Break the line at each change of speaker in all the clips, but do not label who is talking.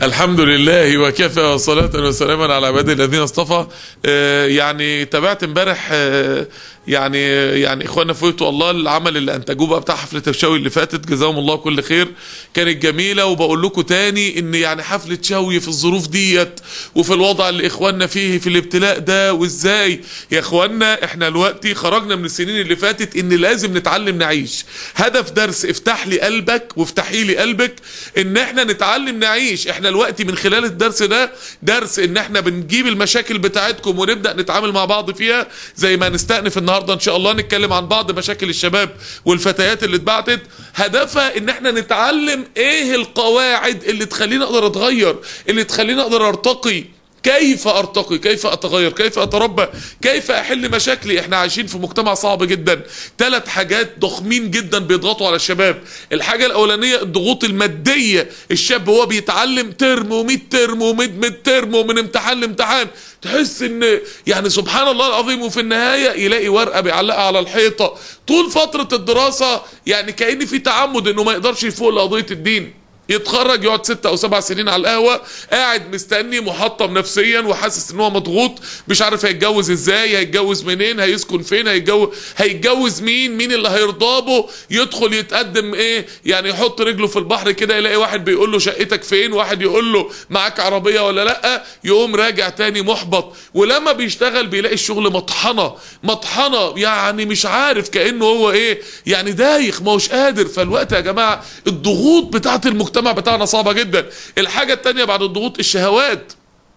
الحمد لله وكفى وصلاة وسلاما على عباده الذين اصطفى آه، يعني تابعت امبارح آه، يعني يعني اخواننا فوتوا الله العمل اللي انتجوه بقى بتاع حفله الشوي اللي فاتت جزاهم الله كل خير كانت جميله وبقول لكم تاني ان يعني حفله شوي في الظروف ديت وفي الوضع اللي اخواننا فيه في الابتلاء ده وازاي يا اخواننا احنا دلوقتي خرجنا من السنين اللي فاتت ان لازم نتعلم نعيش هدف درس افتح لي قلبك وافتحي لي قلبك ان احنا نتعلم نعيش احنا دلوقتي من خلال الدرس ده درس ان احنا بنجيب المشاكل بتاعتكم ونبدا نتعامل مع بعض فيها زي ما نستأنف النهارده ان شاء الله نتكلم عن بعض مشاكل الشباب والفتيات اللي اتبعتت هدفها ان احنا نتعلم ايه القواعد اللي تخليني اقدر اتغير اللي تخليني اقدر ارتقي كيف ارتقي كيف اتغير كيف اتربى كيف احل مشاكلي احنا عايشين في مجتمع صعب جدا ثلاث حاجات ضخمين جدا بيضغطوا على الشباب الحاجه الاولانيه الضغوط الماديه الشاب وهو بيتعلم ترم و100 ترم و100 ترم ومن امتحان لامتحان تحس ان يعني سبحان الله العظيم وفي النهايه يلاقي ورقه بيعلقها على الحيطه طول فتره الدراسه يعني كان في تعمد انه ما يقدرش يفوق لقضيه الدين يتخرج يقعد ستة او سبع سنين على القهوة قاعد مستني محطم نفسيا وحاسس ان هو مضغوط مش عارف هيتجوز ازاي هيتجوز منين هيسكن فين هيتجوز هيتجوز مين مين اللي هيرضابه يدخل يتقدم ايه يعني يحط رجله في البحر كده يلاقي واحد بيقول له شقتك فين واحد يقول له معاك عربية ولا لا يقوم راجع تاني محبط ولما بيشتغل بيلاقي الشغل مطحنة مطحنة يعني مش عارف كأنه هو ايه يعني دايخ ما هوش قادر فالوقت يا جماعة الضغوط بتاعت المجتمع بتاعنا صعبة جدا الحاجة التانية بعد الضغوط الشهوات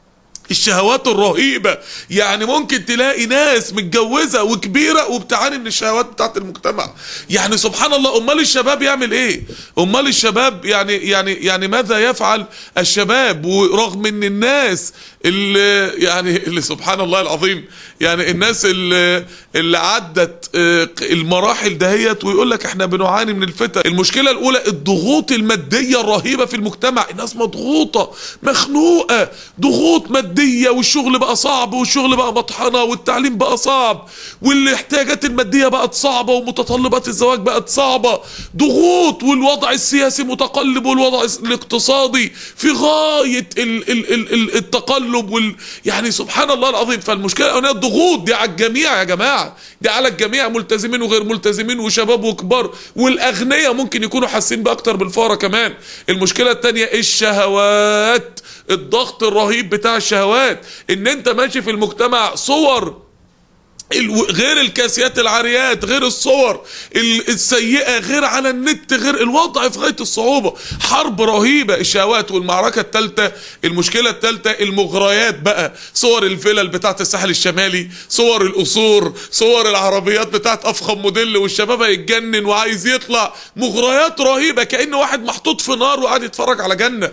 الشهوات الرهيبة يعني ممكن تلاقي ناس متجوزة وكبيرة وبتعاني من الشهوات بتاعت المجتمع يعني سبحان الله امال الشباب يعمل ايه امال الشباب يعني يعني يعني ماذا يفعل الشباب ورغم ان الناس اللي يعني اللي سبحان الله العظيم يعني الناس اللي اللي عدت آه، المراحل دهيت ويقول لك احنا بنعاني من الفتن المشكله الاولى الضغوط الماديه الرهيبه في المجتمع الناس مضغوطه مخنوقه ضغوط ماديه والشغل بقى صعب والشغل بقى مطحنه والتعليم بقى صعب والاحتياجات الماديه بقت صعبه ومتطلبات الزواج بقت صعبه ضغوط والوضع السياسي متقلب والوضع الاقتصادي في غايه ال ال ال ال التقلب وال يعني سبحان الله العظيم فالمشكله الاولانيه الضغوط دي على الجميع يا جماعه دي على الجميع ملتزمين وغير ملتزمين وشباب وكبار والاغنياء ممكن يكونوا حاسين باكتر بالفقراء كمان المشكله الثانيه الشهوات الضغط الرهيب بتاع الشهوات ان انت ماشي في المجتمع صور الو- غير الكاسيات العاريات غير الصور ال- السيئة غير على النت غير الوضع في غاية الصعوبة حرب رهيبة الشهوات والمعركة الثالثة المشكلة الثالثة المغريات بقى صور الفلل بتاعت الساحل الشمالي صور القصور صور العربيات بتاعت أفخم موديل والشباب هيتجنن وعايز يطلع مغريات رهيبة كأن واحد محطوط في نار وقاعد يتفرج على جنة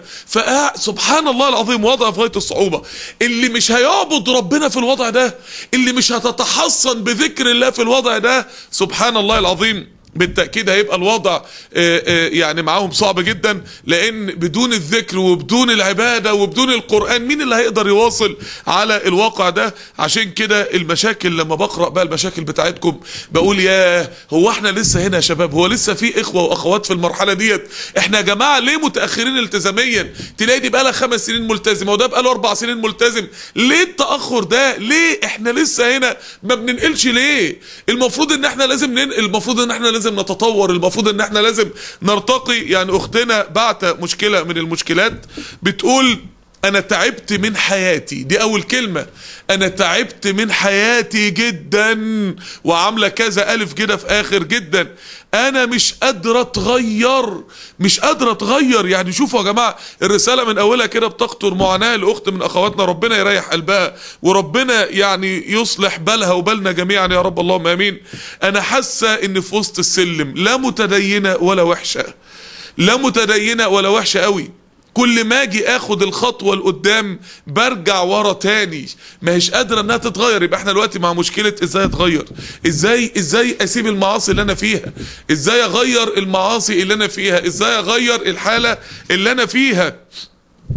فسبحان الله العظيم وضع في غاية الصعوبة اللي مش هيعبد ربنا في الوضع ده اللي مش هتتحصن بذكر الله في الوضع ده سبحان الله العظيم بالتأكيد هيبقى الوضع آه، آه، يعني معاهم صعب جدا لأن بدون الذكر وبدون العبادة وبدون القرآن مين اللي هيقدر يواصل على الواقع ده عشان كده المشاكل لما بقرأ بقى المشاكل بتاعتكم بقول يا هو احنا لسه هنا يا شباب هو لسه في إخوة وأخوات في المرحلة ديت احنا يا جماعة ليه متأخرين التزاميا تلاقي دي بقى لها خمس سنين ملتزمة وده بقى له أربع سنين ملتزم ليه التأخر ده ليه احنا لسه هنا ما بننقلش ليه المفروض ان احنا لازم ننقل المفروض ان احنا لازم نتطور المفروض ان احنا لازم نرتقي يعني اختنا بعت مشكلة من المشكلات بتقول انا تعبت من حياتي دي اول كلمة انا تعبت من حياتي جدا وعاملة كذا الف كده في اخر جدا انا مش قادرة اتغير مش قادرة اتغير يعني شوفوا يا جماعة الرسالة من اولها كده بتقطر معاناة لاخت من اخواتنا ربنا يريح قلبها وربنا يعني يصلح بالها وبالنا جميعا يا رب اللهم امين انا حاسة ان في وسط السلم لا متدينة ولا وحشة لا متدينة ولا وحشة قوي كل ما اجي اخد الخطوه لقدام برجع ورا تاني ما هيش قادره انها تتغير يبقى احنا دلوقتي مع مشكله ازاي اتغير ازاي ازاي اسيب المعاصي اللي انا فيها ازاي اغير المعاصي اللي انا فيها ازاي اغير الحاله اللي انا فيها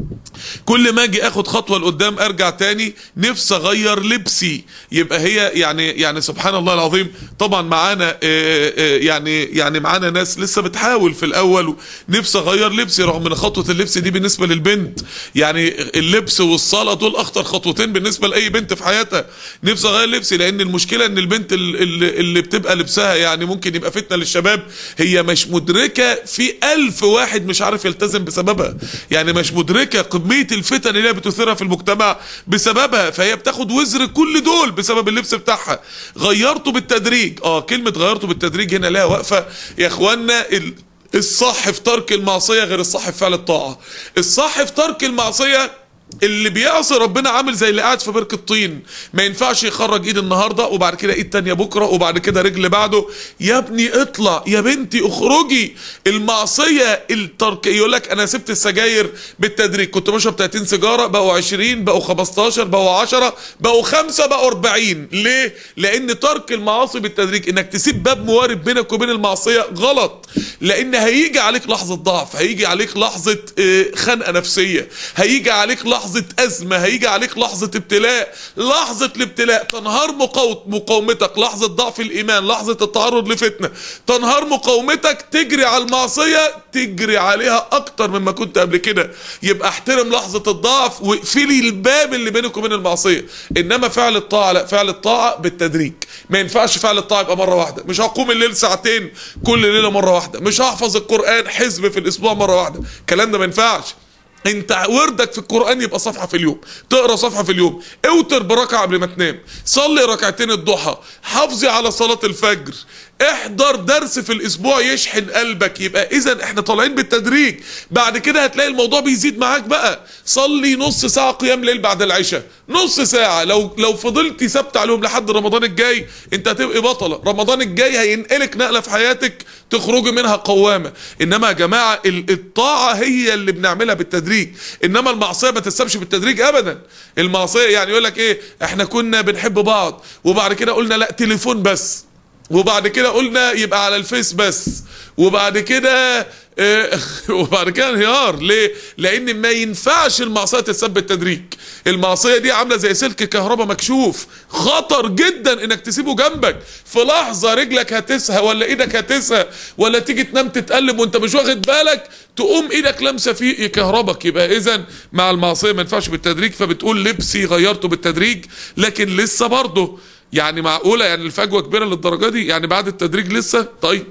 كل ما اجي اخد خطوه لقدام ارجع تاني نفسي اغير لبسي يبقى هي يعني يعني سبحان الله العظيم طبعا معانا آه، آه، يعني يعني معانا ناس لسه بتحاول في الاول نفسي اغير لبسي رغم ان خطوه اللبس دي بالنسبه للبنت يعني اللبس والصلاه دول اخطر خطوتين بالنسبه لاي بنت في حياتها نفسي اغير لبسي لان المشكله ان البنت ال- ال- اللي بتبقى لبسها يعني ممكن يبقى فتنه للشباب هي مش مدركه في ألف واحد مش عارف يلتزم بسببها يعني مش مدركه كميه الفتن اللي هي بتثيرها في المجتمع بسببها فهي بتاخد وزر كل دول بسبب اللبس بتاعها غيرته بالتدريج اه كلمه غيرته بالتدريج هنا لها وقفه يا اخوانا ال... الصح في ترك المعصيه غير الصح في فعل الطاعه الصح في ترك المعصيه اللي بيعصي ربنا عامل زي اللي قاعد في بركة طين ما ينفعش يخرج ايد النهاردة وبعد كده ايد تانية بكرة وبعد كده رجل بعده يا ابني اطلع يا بنتي اخرجي المعصية الترك يقول لك انا سبت السجاير بالتدريج كنت بشرب 30 سيجارة بقوا 20 بقوا 15 بقوا 10 بقوا 5 بقوا 40 ليه؟ لان ترك المعاصي بالتدريج انك تسيب باب موارب بينك وبين المعصية غلط لان هيجي عليك لحظة ضعف هيجي عليك لحظة آه، خنقة نفسية هيجي عليك لحظة أزمة هيجي عليك لحظة ابتلاء لحظة الابتلاء تنهار مقاوت مقاومتك لحظة ضعف الإيمان لحظة التعرض لفتنة تنهار مقاومتك تجري على المعصية تجري عليها أكتر مما كنت قبل كده يبقى احترم لحظة الضعف واقفلي الباب اللي بينك وبين المعصية إنما فعل الطاعة لا فعل الطاعة بالتدريج ما ينفعش فعل الطاعة يبقى مرة واحدة مش هقوم الليل ساعتين كل ليلة مرة واحدة مش هحفظ القرآن حزب في الأسبوع مرة واحدة الكلام ده ما ينفعش انت وردك في القرآن يبقى صفحة في اليوم تقرا صفحة في اليوم اوتر بركعة قبل ما تنام صلي ركعتين الضحى حافظي على صلاة الفجر احضر درس في الاسبوع يشحن قلبك يبقى اذا احنا طالعين بالتدريج بعد كده هتلاقي الموضوع بيزيد معاك بقى صلي نص ساعة قيام ليل بعد العشاء نص ساعة لو لو فضلتي ثابت عليهم لحد رمضان الجاي انت هتبقي بطلة رمضان الجاي هينقلك نقلة في حياتك تخرجي منها قوامة انما يا جماعة ال- الطاعة هي اللي بنعملها بالتدريج انما المعصية ما تستمش بالتدريج ابدا المعصية يعني يقول لك ايه احنا كنا بنحب بعض وبعد كده قلنا لا تليفون بس وبعد كده قلنا يبقى على الفيس بس وبعد كده آه، وبعد كده انهيار ليه؟ لان ما ينفعش المعصيه تتسبب بالتدريج المعصيه دي عامله زي سلك كهرباء مكشوف خطر جدا انك تسيبه جنبك في لحظه رجلك هتسهى ولا ايدك هتسهى ولا تيجي تنام تتقلب وانت مش واخد بالك تقوم ايدك لامسه فيه يكهربك يبقى اذا مع المعصيه ما ينفعش بالتدريج فبتقول لبسي غيرته بالتدريج لكن لسه برضه يعني معقوله يعني الفجوه كبيره للدرجه دي يعني بعد التدريج لسه طيب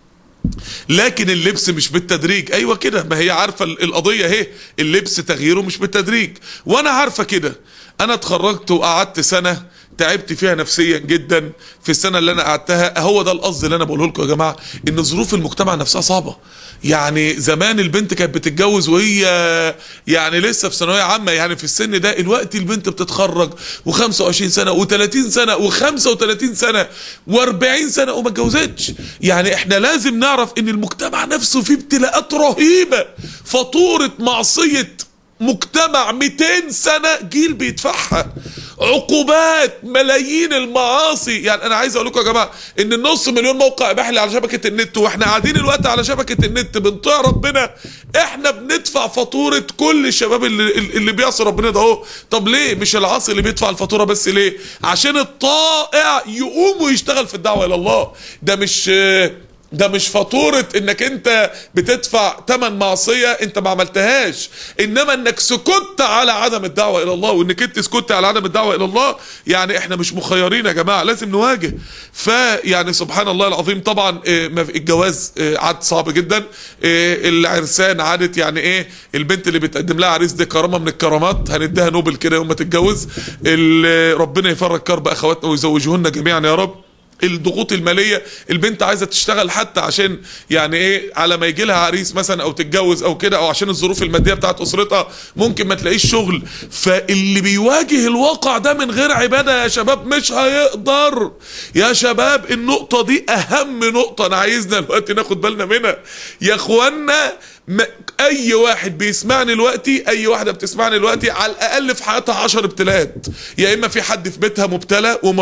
لكن اللبس مش بالتدريج ايوه كده ما هي عارفه ال- القضيه اهي اللبس تغييره مش بالتدريج وانا عارفه كده انا اتخرجت وقعدت سنه تعبت فيها نفسيا جدا في السنه اللي انا قعدتها هو ده القصد اللي انا بقوله لكم يا جماعه ان ظروف المجتمع نفسها صعبه يعني زمان البنت كانت بتتجوز وهي يعني لسه في ثانويه عامه يعني في السن ده الوقت البنت بتتخرج و25 سنه و30 سنه و35 سنه و40 سنه وما اتجوزتش يعني احنا لازم نعرف ان المجتمع نفسه فيه ابتلاءات رهيبه فاتوره معصيه مجتمع 200 سنة جيل بيدفعها عقوبات ملايين المعاصي يعني انا عايز اقول لكم يا جماعه ان النص مليون موقع اباحي على شبكه النت واحنا قاعدين الوقت على شبكه النت بنطيع ربنا احنا بندفع فاتوره كل الشباب اللي اللي بيعصي ربنا ده اهو طب ليه مش العاصي اللي بيدفع الفاتوره بس ليه عشان الطائع يقوم ويشتغل في الدعوه الى الله ده مش ده مش فاتورة انك انت بتدفع تمن معصية انت ما عملتهاش انما انك سكت على عدم الدعوة الى الله وانك انت سكت على عدم الدعوة الى الله يعني احنا مش مخيرين يا جماعة لازم نواجه فيعني سبحان الله العظيم طبعا اه، ما في- الجواز اه، عاد صعب جدا اه، العرسان عادت يعني ايه البنت اللي بتقدم لها عريس دي كرامة من الكرامات هنديها نوبل كده يوم ما تتجوز ال- ربنا يفرج كرب اخواتنا ويزوجهن جميعا يا رب الضغوط الماليه البنت عايزه تشتغل حتى عشان يعني ايه على ما يجي لها عريس مثلا او تتجوز او كده او عشان الظروف الماديه بتاعت اسرتها ممكن ما تلاقيش شغل فاللي بيواجه الواقع ده من غير عباده يا شباب مش هيقدر يا شباب النقطه دي اهم نقطه انا عايزنا دلوقتي ناخد بالنا منها يا اخوانا ما اي واحد بيسمعني دلوقتي اي واحده بتسمعني دلوقتي على الاقل في حياتها 10 ابتلاءات يا اما في حد في بيتها مبتلى ومريض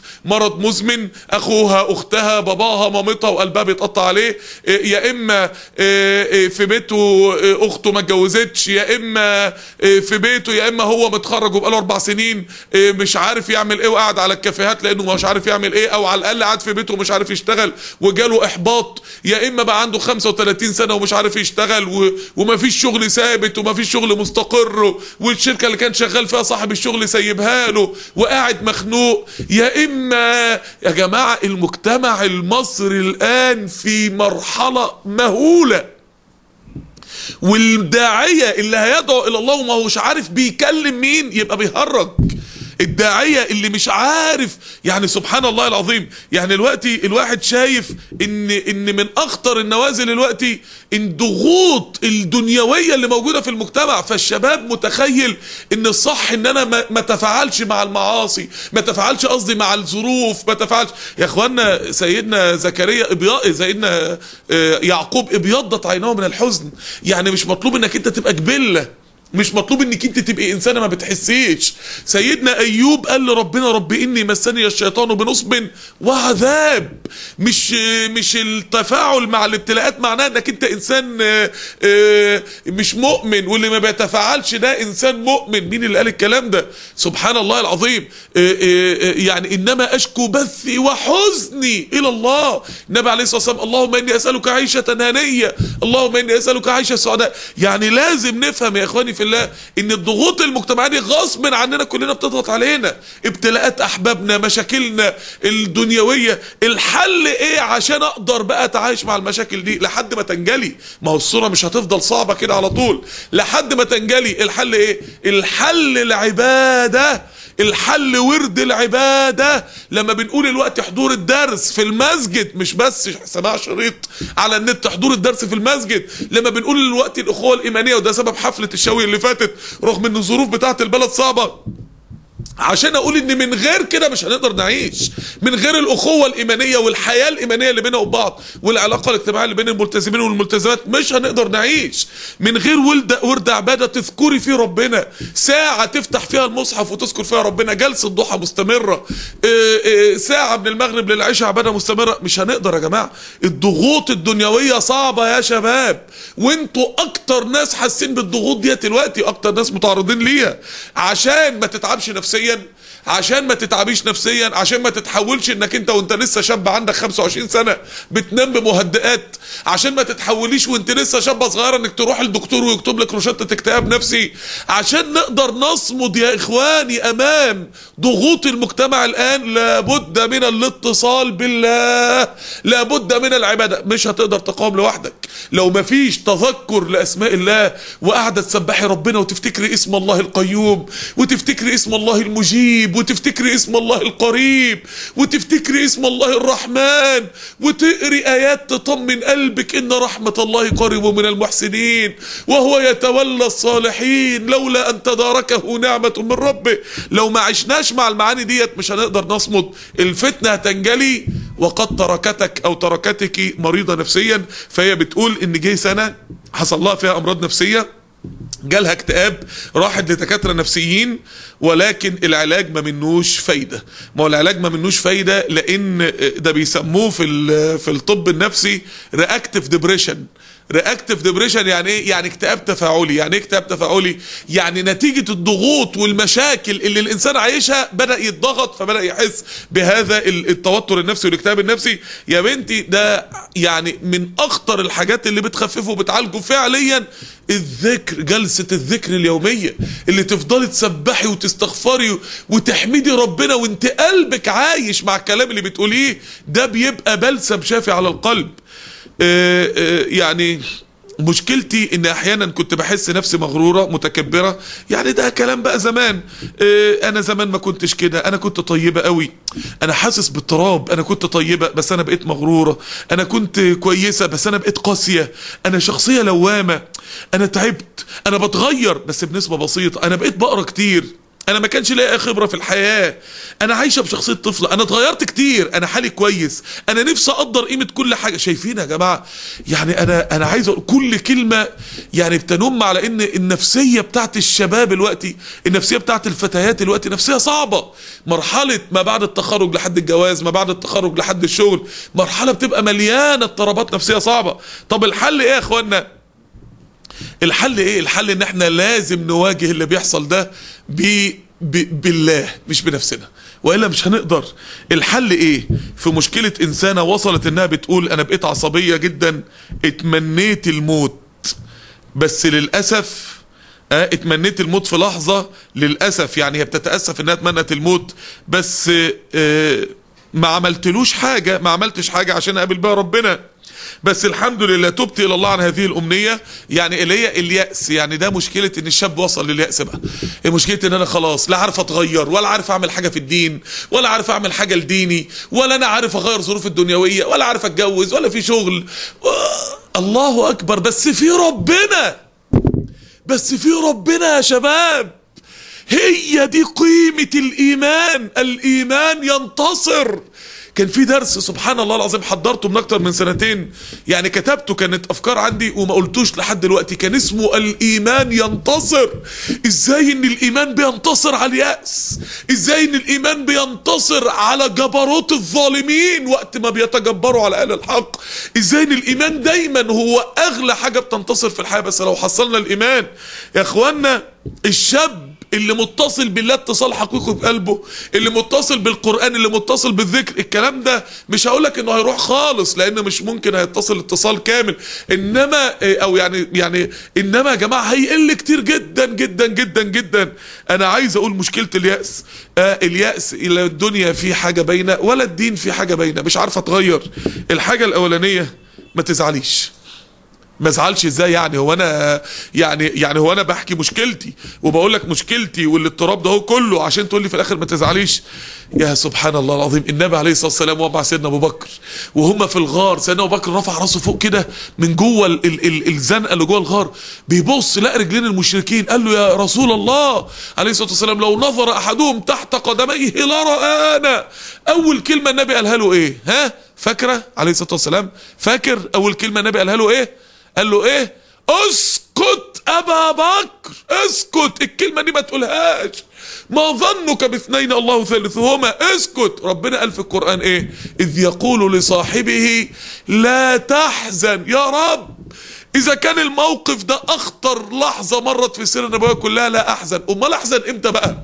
مرض مزمن اخوها اختها باباها مامتها وقلبها بيتقطع عليه إيه، يا اما إيه، إيه، في بيته إيه، اخته ما اتجوزتش يا اما إيه، في بيته يا اما هو متخرج وبقاله اربع سنين إيه، مش عارف يعمل ايه وقاعد على الكافيهات لانه مش عارف يعمل ايه او على الاقل قاعد في بيته ومش عارف يشتغل وجاله احباط يا اما بقى عنده 35 سنه ومش عارف يشتغل و... ومفيش شغل ثابت ومفيش شغل مستقر والشركه اللي كان شغال فيها صاحب الشغل سايبها له وقاعد مخنوق يا اما يا جماعه المجتمع المصري الان في مرحله مهوله والداعيه اللي هيدعو الى الله وما هوش عارف بيكلم مين يبقى بيهرج الداعيه اللي مش عارف يعني سبحان الله العظيم يعني دلوقتي الواحد شايف ان ان من اخطر النوازل دلوقتي الضغوط الدنيويه اللي موجوده في المجتمع فالشباب متخيل ان الصح ان انا ما, ما تفاعلش مع المعاصي ما تفاعلش قصدي مع الظروف ما تفاعلش يا اخوانا سيدنا زكريا ابيض سيدنا آه، يعقوب ابيضت عيناه من الحزن يعني مش مطلوب انك انت تبقى جبله مش مطلوب انك انت تبقي انسانه ما بتحسيش سيدنا ايوب قال لربنا رب اني مسني الشيطان بنصب وعذاب مش مش التفاعل مع الابتلاءات معناه انك انت انسان آه، آه، مش مؤمن واللي ما بيتفاعلش ده انسان مؤمن مين اللي قال الكلام ده سبحان الله العظيم آه، آه، آه، يعني انما اشكو بثي وحزني الى الله النبي عليه الصلاه والسلام اللهم اني اسالك عيشه هنيه اللهم اني اسالك عيشه سعداء يعني لازم نفهم يا اخواني في الله ان الضغوط المجتمعيه دي غصب عننا كلنا بتضغط علينا ابتلاءات احبابنا مشاكلنا الدنيويه الحل ايه عشان اقدر بقى اتعايش مع المشاكل دي لحد ما تنجلي ما هو الصوره مش هتفضل صعبه كده على طول لحد ما تنجلي الحل ايه الحل العباده الحل ورد العبادة لما بنقول الوقت حضور الدرس في المسجد مش بس سماع شريط على النت حضور الدرس في المسجد لما بنقول الوقت الأخوة الإيمانية وده سبب حفلة الشوي اللي فاتت رغم ان الظروف بتاعت البلد صعبة عشان اقول ان من غير كده مش هنقدر نعيش من غير الاخوه الايمانيه والحياه الايمانيه اللي بيننا وبعض والعلاقه الاجتماعيه اللي بين الملتزمين والملتزمات مش هنقدر نعيش من غير ولد ورد عباده تذكري فيه ربنا ساعه تفتح فيها المصحف وتذكر فيها ربنا جلسه ضحى مستمره آه، آه، ساعه من المغرب للعشاء عباده مستمره مش هنقدر يا جماعه الضغوط الدنيويه صعبه يا شباب وانتوا اكتر ناس حاسين بالضغوط ديت دلوقتي اكتر ناس متعرضين ليها عشان ما تتعبش نفسيا عشان ما تتعبيش نفسيا عشان ما تتحولش انك انت وانت لسه شاب عندك 25 سنه بتنام بمهدئات عشان ما تتحوليش وانت لسه شابه صغيره انك تروح للدكتور ويكتب لك روشته اكتئاب نفسي عشان نقدر نصمد يا اخواني امام ضغوط المجتمع الان لابد من الاتصال بالله لابد من العباده مش هتقدر تقاوم لوحدك لو ما فيش تذكر لاسماء الله وقاعده تسبحي ربنا وتفتكري اسم الله القيوم وتفتكري اسم الله المجيب وتفتكري اسم الله القريب وتفتكري اسم الله الرحمن وتقري ايات تطمن قلبك ان رحمه الله قريب من المحسنين وهو يتولى الصالحين لولا ان تداركه نعمه من ربه لو ما عشناش مع المعاني ديت مش هنقدر نصمد الفتنه هتنجلي وقد تركتك او تركتك مريضه نفسيا فهي بتقول ان جه سنه حصل لها فيها امراض نفسيه جالها اكتئاب راحت لدكاتره نفسيين ولكن العلاج ما منوش فايده ما هو العلاج ما منوش فايده لان ده بيسموه في ال- في الطب النفسي رياكتيف ديبريشن رياكتيف ديبريشن يعني ايه يعني اكتئاب تفاعلي يعني ايه اكتئاب تفاعلي يعني نتيجه الضغوط والمشاكل اللي الانسان عايشها بدا يتضغط فبدا يحس بهذا ال- التوتر النفسي والاكتئاب النفسي يا بنتي ده يعني من اخطر الحاجات اللي بتخففه وبتعالجه فعليا الذكر جلسة الذكر اليومية اللي تفضلي تسبحي وتستغفري وتحمدي ربنا وانت قلبك عايش مع الكلام اللي بتقوليه ده بيبقى بلسم شافي على القلب آه، آه، يعني مشكلتي ان احيانا كنت بحس نفسي مغروره متكبره يعني ده كلام بقى زمان آه، انا زمان ما كنتش كده انا كنت طيبه قوي انا حاسس بالتراب انا كنت طيبه بس انا بقيت مغروره انا كنت كويسه بس انا بقيت قاسيه انا شخصيه لوامه انا تعبت انا بتغير بس بنسبه بسيطه انا بقيت بقرا كتير انا ما كانش ليا خبره في الحياه انا عايشه بشخصيه طفله انا اتغيرت كتير انا حالي كويس انا نفسي اقدر قيمه كل حاجه شايفين يا جماعه يعني انا انا عايز اقول كل كلمه يعني بتنم على ان النفسيه بتاعت الشباب دلوقتي النفسيه بتاعت الفتيات دلوقتي نفسيه صعبه مرحله ما بعد التخرج لحد الجواز ما بعد التخرج لحد الشغل مرحله بتبقى مليانه اضطرابات نفسيه صعبه طب الحل ايه يا اخوانا الحل ايه الحل ان احنا لازم نواجه اللي بيحصل ده ب... ب... بالله مش بنفسنا والا مش هنقدر الحل ايه في مشكله انسانه وصلت انها بتقول انا بقيت عصبيه جدا اتمنيت الموت بس للاسف اه اتمنيت الموت في لحظه للاسف يعني هي بتتاسف انها اتمنت الموت بس اه ما عملتلوش حاجه ما عملتش حاجه عشان اقابل بها ربنا بس الحمد لله تبت الى الله عن هذه الامنيه يعني اللي هي الياس يعني ده مشكله ان الشاب وصل للياس بقى مشكله ان انا خلاص لا عارف اتغير ولا عارف اعمل حاجه في الدين ولا عارف اعمل حاجه لديني ولا انا عارف اغير ظروف الدنيويه ولا عارف اتجوز ولا في شغل الله اكبر بس في ربنا بس في ربنا يا شباب هي دي قيمه الايمان الايمان ينتصر كان في درس سبحان الله العظيم حضرته من اكتر من سنتين يعني كتبته كانت افكار عندي وما قلتوش لحد دلوقتي كان اسمه الايمان ينتصر ازاي ان الايمان بينتصر على اليأس ازاي ان الايمان بينتصر على جبروت الظالمين وقت ما بيتجبروا على اهل الحق ازاي ان الايمان دايما هو اغلى حاجة بتنتصر في الحياة بس لو حصلنا الايمان يا اخوانا الشاب اللي متصل بالله اتصال حقيقي بقلبه اللي متصل بالقرآن اللي متصل بالذكر الكلام ده مش هقولك انه هيروح خالص لان مش ممكن هيتصل اتصال كامل انما او يعني يعني انما يا جماعة هيقل كتير جدا جدا جدا جدا انا عايز اقول مشكلة اليأس آه اليأس الى الدنيا في حاجة باينة ولا الدين في حاجة باينة مش عارفة اتغير الحاجة الاولانية ما تزعليش ما ازعلش ازاي يعني هو انا يعني يعني هو انا بحكي مشكلتي وبقول لك مشكلتي والاضطراب ده هو كله عشان تقول لي في الاخر ما تزعليش يا سبحان الله العظيم النبي عليه الصلاه والسلام ومع سيدنا ابو بكر وهم في الغار سيدنا ابو بكر رفع راسه فوق كده من جوه ال ال ال الزنقه اللي جوه الغار بيبص لقى رجلين المشركين قال له يا رسول الله عليه الصلاه والسلام لو نظر احدهم تحت قدميه لرآنا اول كلمه النبي قالها له ايه ها فاكره عليه الصلاه والسلام فاكر اول كلمه النبي قالها له ايه قال له ايه اسكت ابا بكر اسكت الكلمه دي ما تقولهاش ما ظنك باثنين الله ثالثهما اسكت ربنا قال في القران ايه اذ يقول لصاحبه لا تحزن يا رب اذا كان الموقف ده اخطر لحظه مرت في السيره النبويه كلها لا احزن امال احزن امتى بقى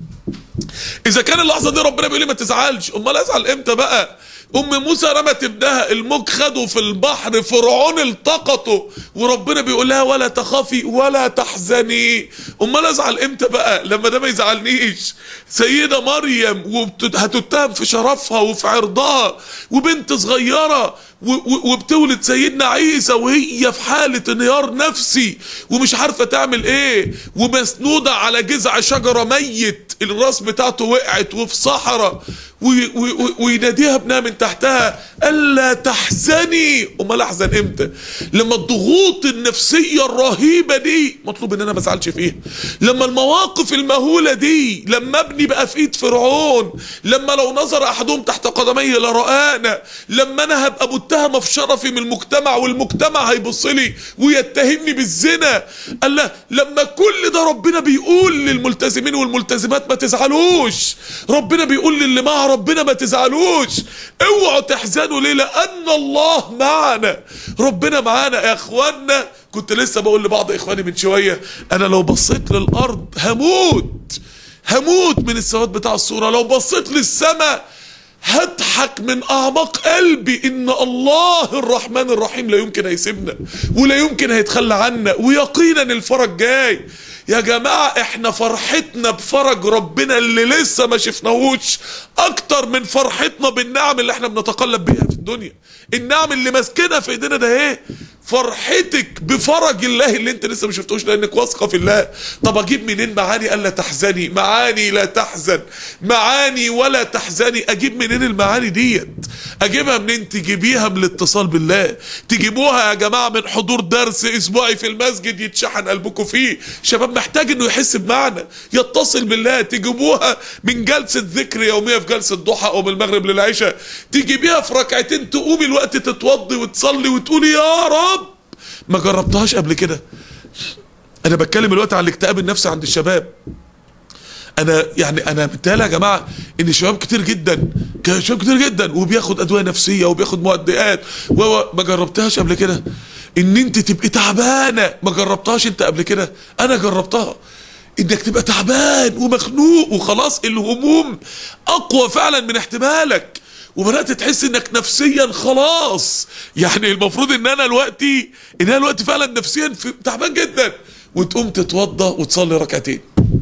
اذا كان اللحظه دي ربنا بيقول لي ما تزعلش امال ازعل امتى بقى ام موسى رمت ابنها الموج خده في البحر فرعون التقطه وربنا بيقول لها ولا تخافي ولا تحزني امال ازعل امتى بقى لما ده ما يزعلنيش سيده مريم هتتهم في شرفها وفي عرضها وبنت صغيره وبتولد سيدنا عيسى وهي في حالة انهيار نفسي ومش عارفة تعمل ايه ومسنودة على جذع شجرة ميت الراس بتاعته وقعت وفي صحراء ويناديها ابنها من تحتها الا تحزني امال احزن امتى لما الضغوط النفسيه الرهيبه دي مطلوب ان انا ما ازعلش فيها لما المواقف المهوله دي لما ابني بقى في ايد فرعون لما لو نظر احدهم تحت قدمي لرآنا لما انا هبقى متهمه في شرفي من المجتمع والمجتمع هيبص لي ويتهمني بالزنا الله لما كل ده ربنا بيقول للملتزمين والملتزمات ما تزعلوش ربنا بيقول للي مع ربنا ما تزعلوش اوعوا تحزنوا ليه لان الله معنا ربنا معانا يا اخوانا كنت لسه بقول لبعض اخواني من شويه انا لو بصيت للارض هموت هموت من السواد بتاع الصوره لو بصيت للسماء هضحك من اعماق قلبي ان الله الرحمن الرحيم لا يمكن هيسيبنا ولا يمكن هيتخلى عنا ويقينا الفرج جاي يا جماعة احنا فرحتنا بفرج ربنا اللي لسه ما شفناهوش اكتر من فرحتنا بالنعم اللي احنا بنتقلب بيها في الدنيا النعم اللي ماسكنا في ايدينا ده ايه فرحتك بفرج الله اللي انت لسه ما شفتوش لانك واثقه في الله طب اجيب منين معاني الا تحزني معاني لا تحزن معاني ولا تحزني اجيب منين المعاني ديت اجيبها منين تجيبيها من الاتصال بالله تجيبوها يا جماعه من حضور درس اسبوعي في المسجد يتشحن قلبكم فيه شباب محتاج انه يحس بمعنى يتصل بالله تجيبوها من جلسه ذكر يوميه في جلسه ضحى او من المغرب للعشاء تجيبيها في ركعتين تقومي الوقت تتوضي وتصلي وتقولي يا رب ما جربتهاش قبل كده انا بتكلم الوقت عن الاكتئاب النفسي عند الشباب انا يعني انا متهيألي يا جماعه ان شباب كتير جدا كان شباب كتير جدا وبياخد ادويه نفسيه وبياخد مهدئات و ما جربتهاش قبل كده ان انت تبقي تعبانه ما جربتهاش انت قبل كده انا جربتها انك تبقى تعبان ومخنوق وخلاص الهموم اقوى فعلا من احتمالك وبدات تحس انك نفسيا خلاص يعني المفروض ان انا دلوقتي ان انا دلوقتي فعلا نفسيا في تعبان جدا وتقوم تتوضى وتصلي ركعتين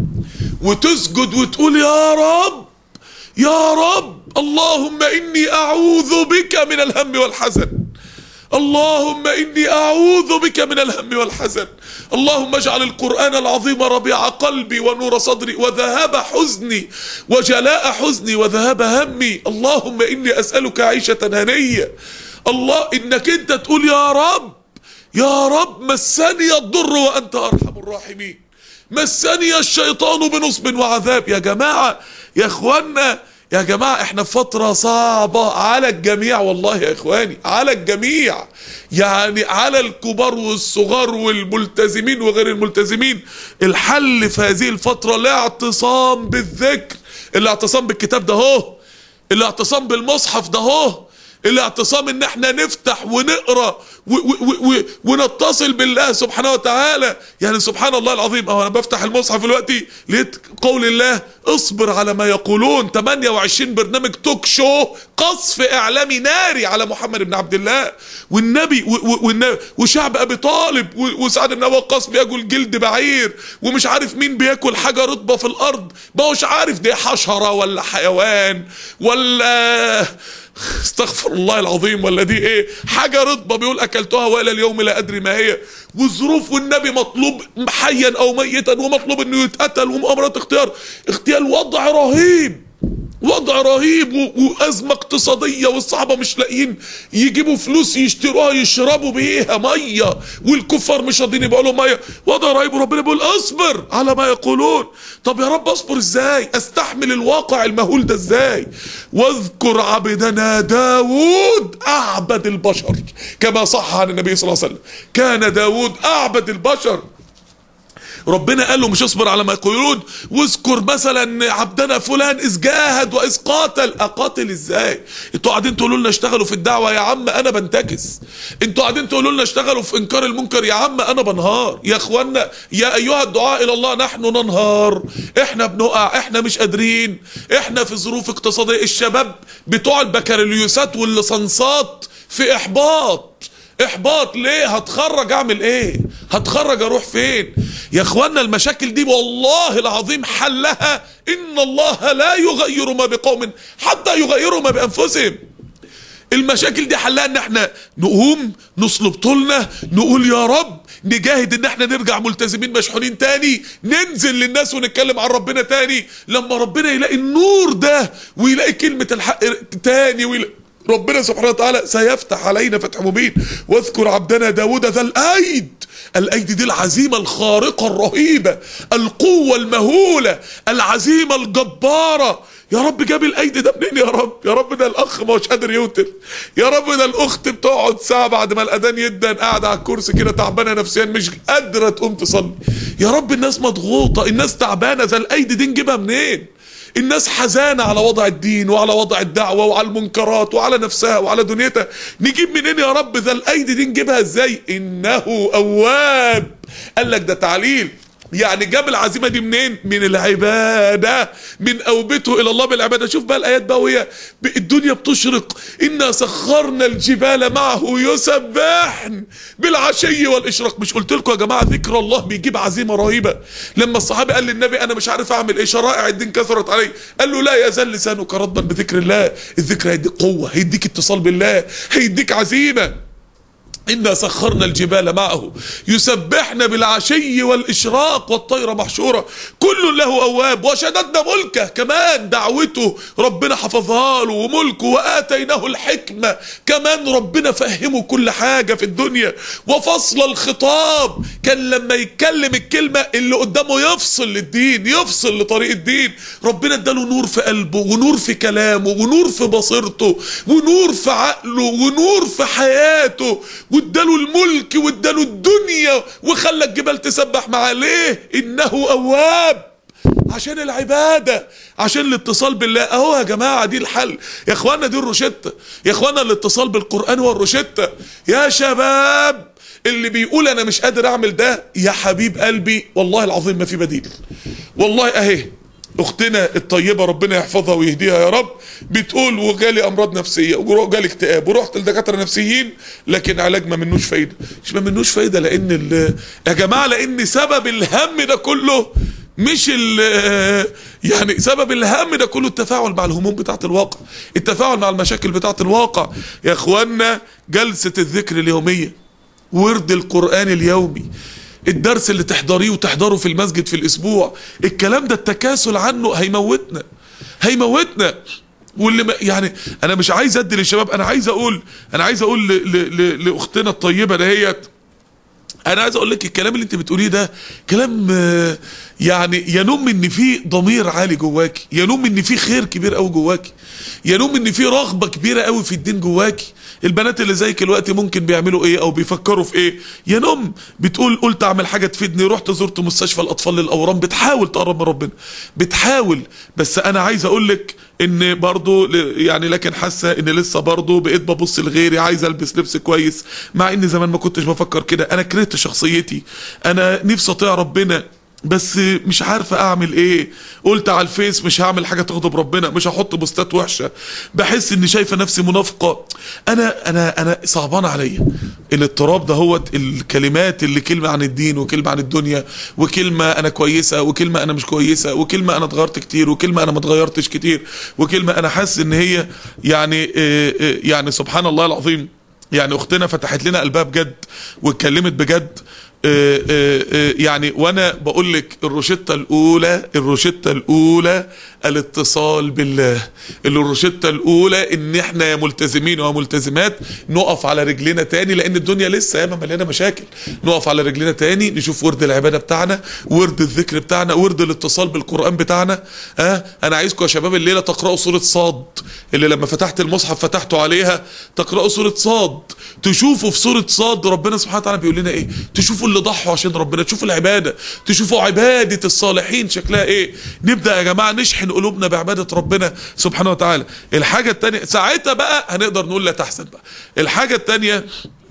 وتسجد وتقول يا رب يا رب اللهم اني اعوذ بك من الهم والحزن اللهم اني اعوذ بك من الهم والحزن اللهم اجعل القران العظيم ربيع قلبي ونور صدري وذهاب حزني وجلاء حزني وذهاب همي اللهم اني اسالك عيشه هنيه الله انك انت تقول يا رب يا رب مسني الضر وانت ارحم الراحمين مسني الشيطان بنصب وعذاب يا جماعه يا اخوانا يا جماعة احنا في فترة صعبة على الجميع والله يا اخواني على الجميع يعني على الكبار والصغار والملتزمين وغير الملتزمين الحل في هذه الفترة الاعتصام بالذكر الاعتصام بالكتاب ده هو الاعتصام بالمصحف ده هو الاعتصام ان احنا نفتح ونقرا و و و ونتصل بالله سبحانه وتعالى يعني سبحان الله العظيم اهو انا بفتح المصحف دلوقتي لقيت قول الله اصبر على ما يقولون 28 برنامج توك شو قصف اعلامي ناري على محمد بن عبد الله والنبي و و والنبي وشعب ابي طالب وسعد بن ابي وقاص بياكل جلد بعير ومش عارف مين بياكل حاجه رطبه في الارض ما هوش عارف دي حشره ولا حيوان ولا استغفر الله العظيم ولا دي ايه حاجه رطبه بيقول اكلتها والى اليوم لا ادري ما هي والظروف والنبي مطلوب حيا او ميتا ومطلوب انه يتقتل ومؤامرات اختيار اغتيال وضع رهيب وضع رهيب وازمه اقتصاديه والصحابه مش لاقيين يجيبوا فلوس يشتروها يشربوا بيها ميه والكفار مش راضيين يبقوا لهم ميه وضع رهيب وربنا بيقول اصبر على ما يقولون طب يا رب اصبر ازاي استحمل الواقع المهول ده ازاي واذكر عبدنا داود اعبد البشر كما صح عن النبي صلى الله عليه وسلم كان داود اعبد البشر ربنا قال له مش اصبر على ما يقولون واذكر مثلا عبدنا فلان اذ جاهد واذ قاتل اقاتل ازاي انتوا قاعدين تقولوا لنا اشتغلوا في الدعوه يا عم انا بنتكس انتوا قاعدين تقولوا لنا اشتغلوا في انكار المنكر يا عم انا بنهار يا اخوانا يا ايها الدعاء الى الله نحن ننهار احنا بنقع احنا مش قادرين احنا في ظروف اقتصاديه الشباب بتوع البكالوريوسات والليسانسات في احباط احباط ليه هتخرج اعمل ايه هتخرج اروح فين يا اخوانا المشاكل دي والله العظيم حلها ان الله لا يغير ما بقوم حتى يغيروا ما بانفسهم المشاكل دي حلها ان احنا نقوم نصلب طولنا نقول يا رب نجاهد ان احنا نرجع ملتزمين مشحونين تاني ننزل للناس ونتكلم عن ربنا تاني لما ربنا يلاقي النور ده ويلاقي كلمة الحق تاني ويلاقي ربنا سبحانه وتعالى سيفتح علينا فتح مبين واذكر عبدنا داود ذا الايد الايد دي العزيمة الخارقة الرهيبة القوة المهولة العزيمة الجبارة يا رب جاب الايدي ده منين يا رب يا رب ده الاخ ما هوش قادر يوتر يا رب ده الاخت بتقعد ساعه بعد ما الاذان يدن قاعده على الكرسي كده تعبانه نفسيا مش قادره تقوم تصلي يا رب الناس مضغوطه الناس تعبانه ذا الايدي دي نجيبها منين الناس حزانة على وضع الدين وعلى وضع الدعوة وعلى المنكرات وعلى نفسها وعلى دنيتها نجيب منين يا رب ذا الايدي دي نجيبها ازاي انه اواب قال لك ده تعليل يعني جاب العزيمه دي منين من العباده من اوبته الى الله بالعباده شوف بقى الايات بقى وهي الدنيا بتشرق انا سخرنا الجبال معه يسبحن بالعشي والاشراق مش قلت لكم يا جماعه ذكر الله بيجيب عزيمه رهيبه لما الصحابي قال للنبي انا مش عارف اعمل ايه شرائع الدين كثرت علي قال له لا يزال لسانك رطبا بذكر الله الذكر هيديك قوه هيديك اتصال بالله هيديك عزيمه إنا سخرنا الجبال معه يسبحن بالعشي والإشراق والطير محشورة كل له أواب وشددنا ملكه كمان دعوته ربنا حفظها له وملكه وآتيناه الحكمة كمان ربنا فهمه كل حاجة في الدنيا وفصل الخطاب كان لما يتكلم الكلمة اللي قدامه يفصل للدين يفصل لطريق الدين ربنا اداله نور في قلبه ونور في كلامه ونور في بصيرته ونور في عقله ونور في حياته واداله الملك واداله الدنيا وخلى الجبال تسبح معاه ليه انه اواب عشان العبادة عشان الاتصال بالله اهو يا جماعة دي الحل يا اخوانا دي الروشتة يا اخوانا الاتصال بالقرآن هو الروشتة يا شباب اللي بيقول انا مش قادر اعمل ده يا حبيب قلبي والله العظيم ما في بديل والله اهي اختنا الطيبه ربنا يحفظها ويهديها يا رب بتقول وجالي امراض نفسيه وجالي اكتئاب ورحت لدكاتره نفسيين لكن علاج ما منوش فايده مش ما منوش فايده لان ال- يا جماعه لان سبب الهم ده كله مش ال يعني سبب الهم ده كله التفاعل مع الهموم بتاعت الواقع التفاعل مع المشاكل بتاعت الواقع يا اخوانا جلسه الذكر اليوميه ورد القرآن اليومي الدرس اللي تحضريه وتحضره في المسجد في الأسبوع الكلام ده التكاسل عنه هيموتنا هيموتنا واللي ما يعني انا مش عايز ادي للشباب انا عايز اقول انا عايز اقول ل- ل- ل- لاختنا الطيبه دهيت انا عايز اقول لك الكلام اللي انت بتقوليه ده كلام آه، يعني ينم ان في ضمير عالي جواكي ينم ان في خير كبير قوي جواكي ينم ان في رغبه كبيره قوي في الدين جواكي البنات اللي زيك الوقت ممكن بيعملوا ايه او بيفكروا في ايه ينم بتقول قلت اعمل حاجه تفيدني رحت زرت مستشفى الاطفال للاورام بتحاول تقرب من ربنا بتحاول بس انا عايز اقول لك ان برضو ل- يعني لكن حاسه ان لسه برضو بقيت ببص لغيري عايز البس لبس كويس مع ان زمان ما كنتش بفكر كده انا كرهت شخصيتي انا نفسي اطيع ربنا بس مش عارفه اعمل ايه قلت على الفيس مش هعمل حاجه تغضب ربنا مش هحط بوستات وحشه بحس اني شايفه نفسي منافقه انا انا انا صعبان عليا الاضطراب ده هو الكلمات اللي كلمه عن الدين وكلمه عن الدنيا وكلمه انا كويسه وكلمه انا مش كويسه وكلمه انا اتغيرت كتير وكلمه انا ما اتغيرتش كتير وكلمه انا حاسس ان هي يعني آه، آه، يعني سبحان الله العظيم يعني اختنا فتحت لنا قلبها بجد واتكلمت بجد آه، آه، آه، يعني وانا بقول لك الروشته الاولى الروشته الاولى الاتصال بالله اللي الروشته الاولى ان احنا يا ملتزمين وملتزمات نقف على رجلنا تاني لان الدنيا لسه ياما مليانه مشاكل نقف على رجلنا تاني نشوف ورد العباده بتاعنا ورد الذكر بتاعنا ورد الاتصال بالقران بتاعنا ها أه؟ انا عايزكم يا شباب الليله تقراوا سوره صاد اللي لما فتحت المصحف فتحتوا عليها تقراوا سوره صاد تشوفوا في سوره صاد ربنا سبحانه وتعالى بيقول لنا ايه تشوفوا اللي ضحوا عشان ربنا تشوفوا العباده تشوفوا عباده الصالحين شكلها ايه نبدا يا جماعه نشحن قلوبنا بعباده ربنا سبحانه وتعالى الحاجه الثانيه ساعتها بقى هنقدر نقول لا تحزن بقى الحاجه الثانيه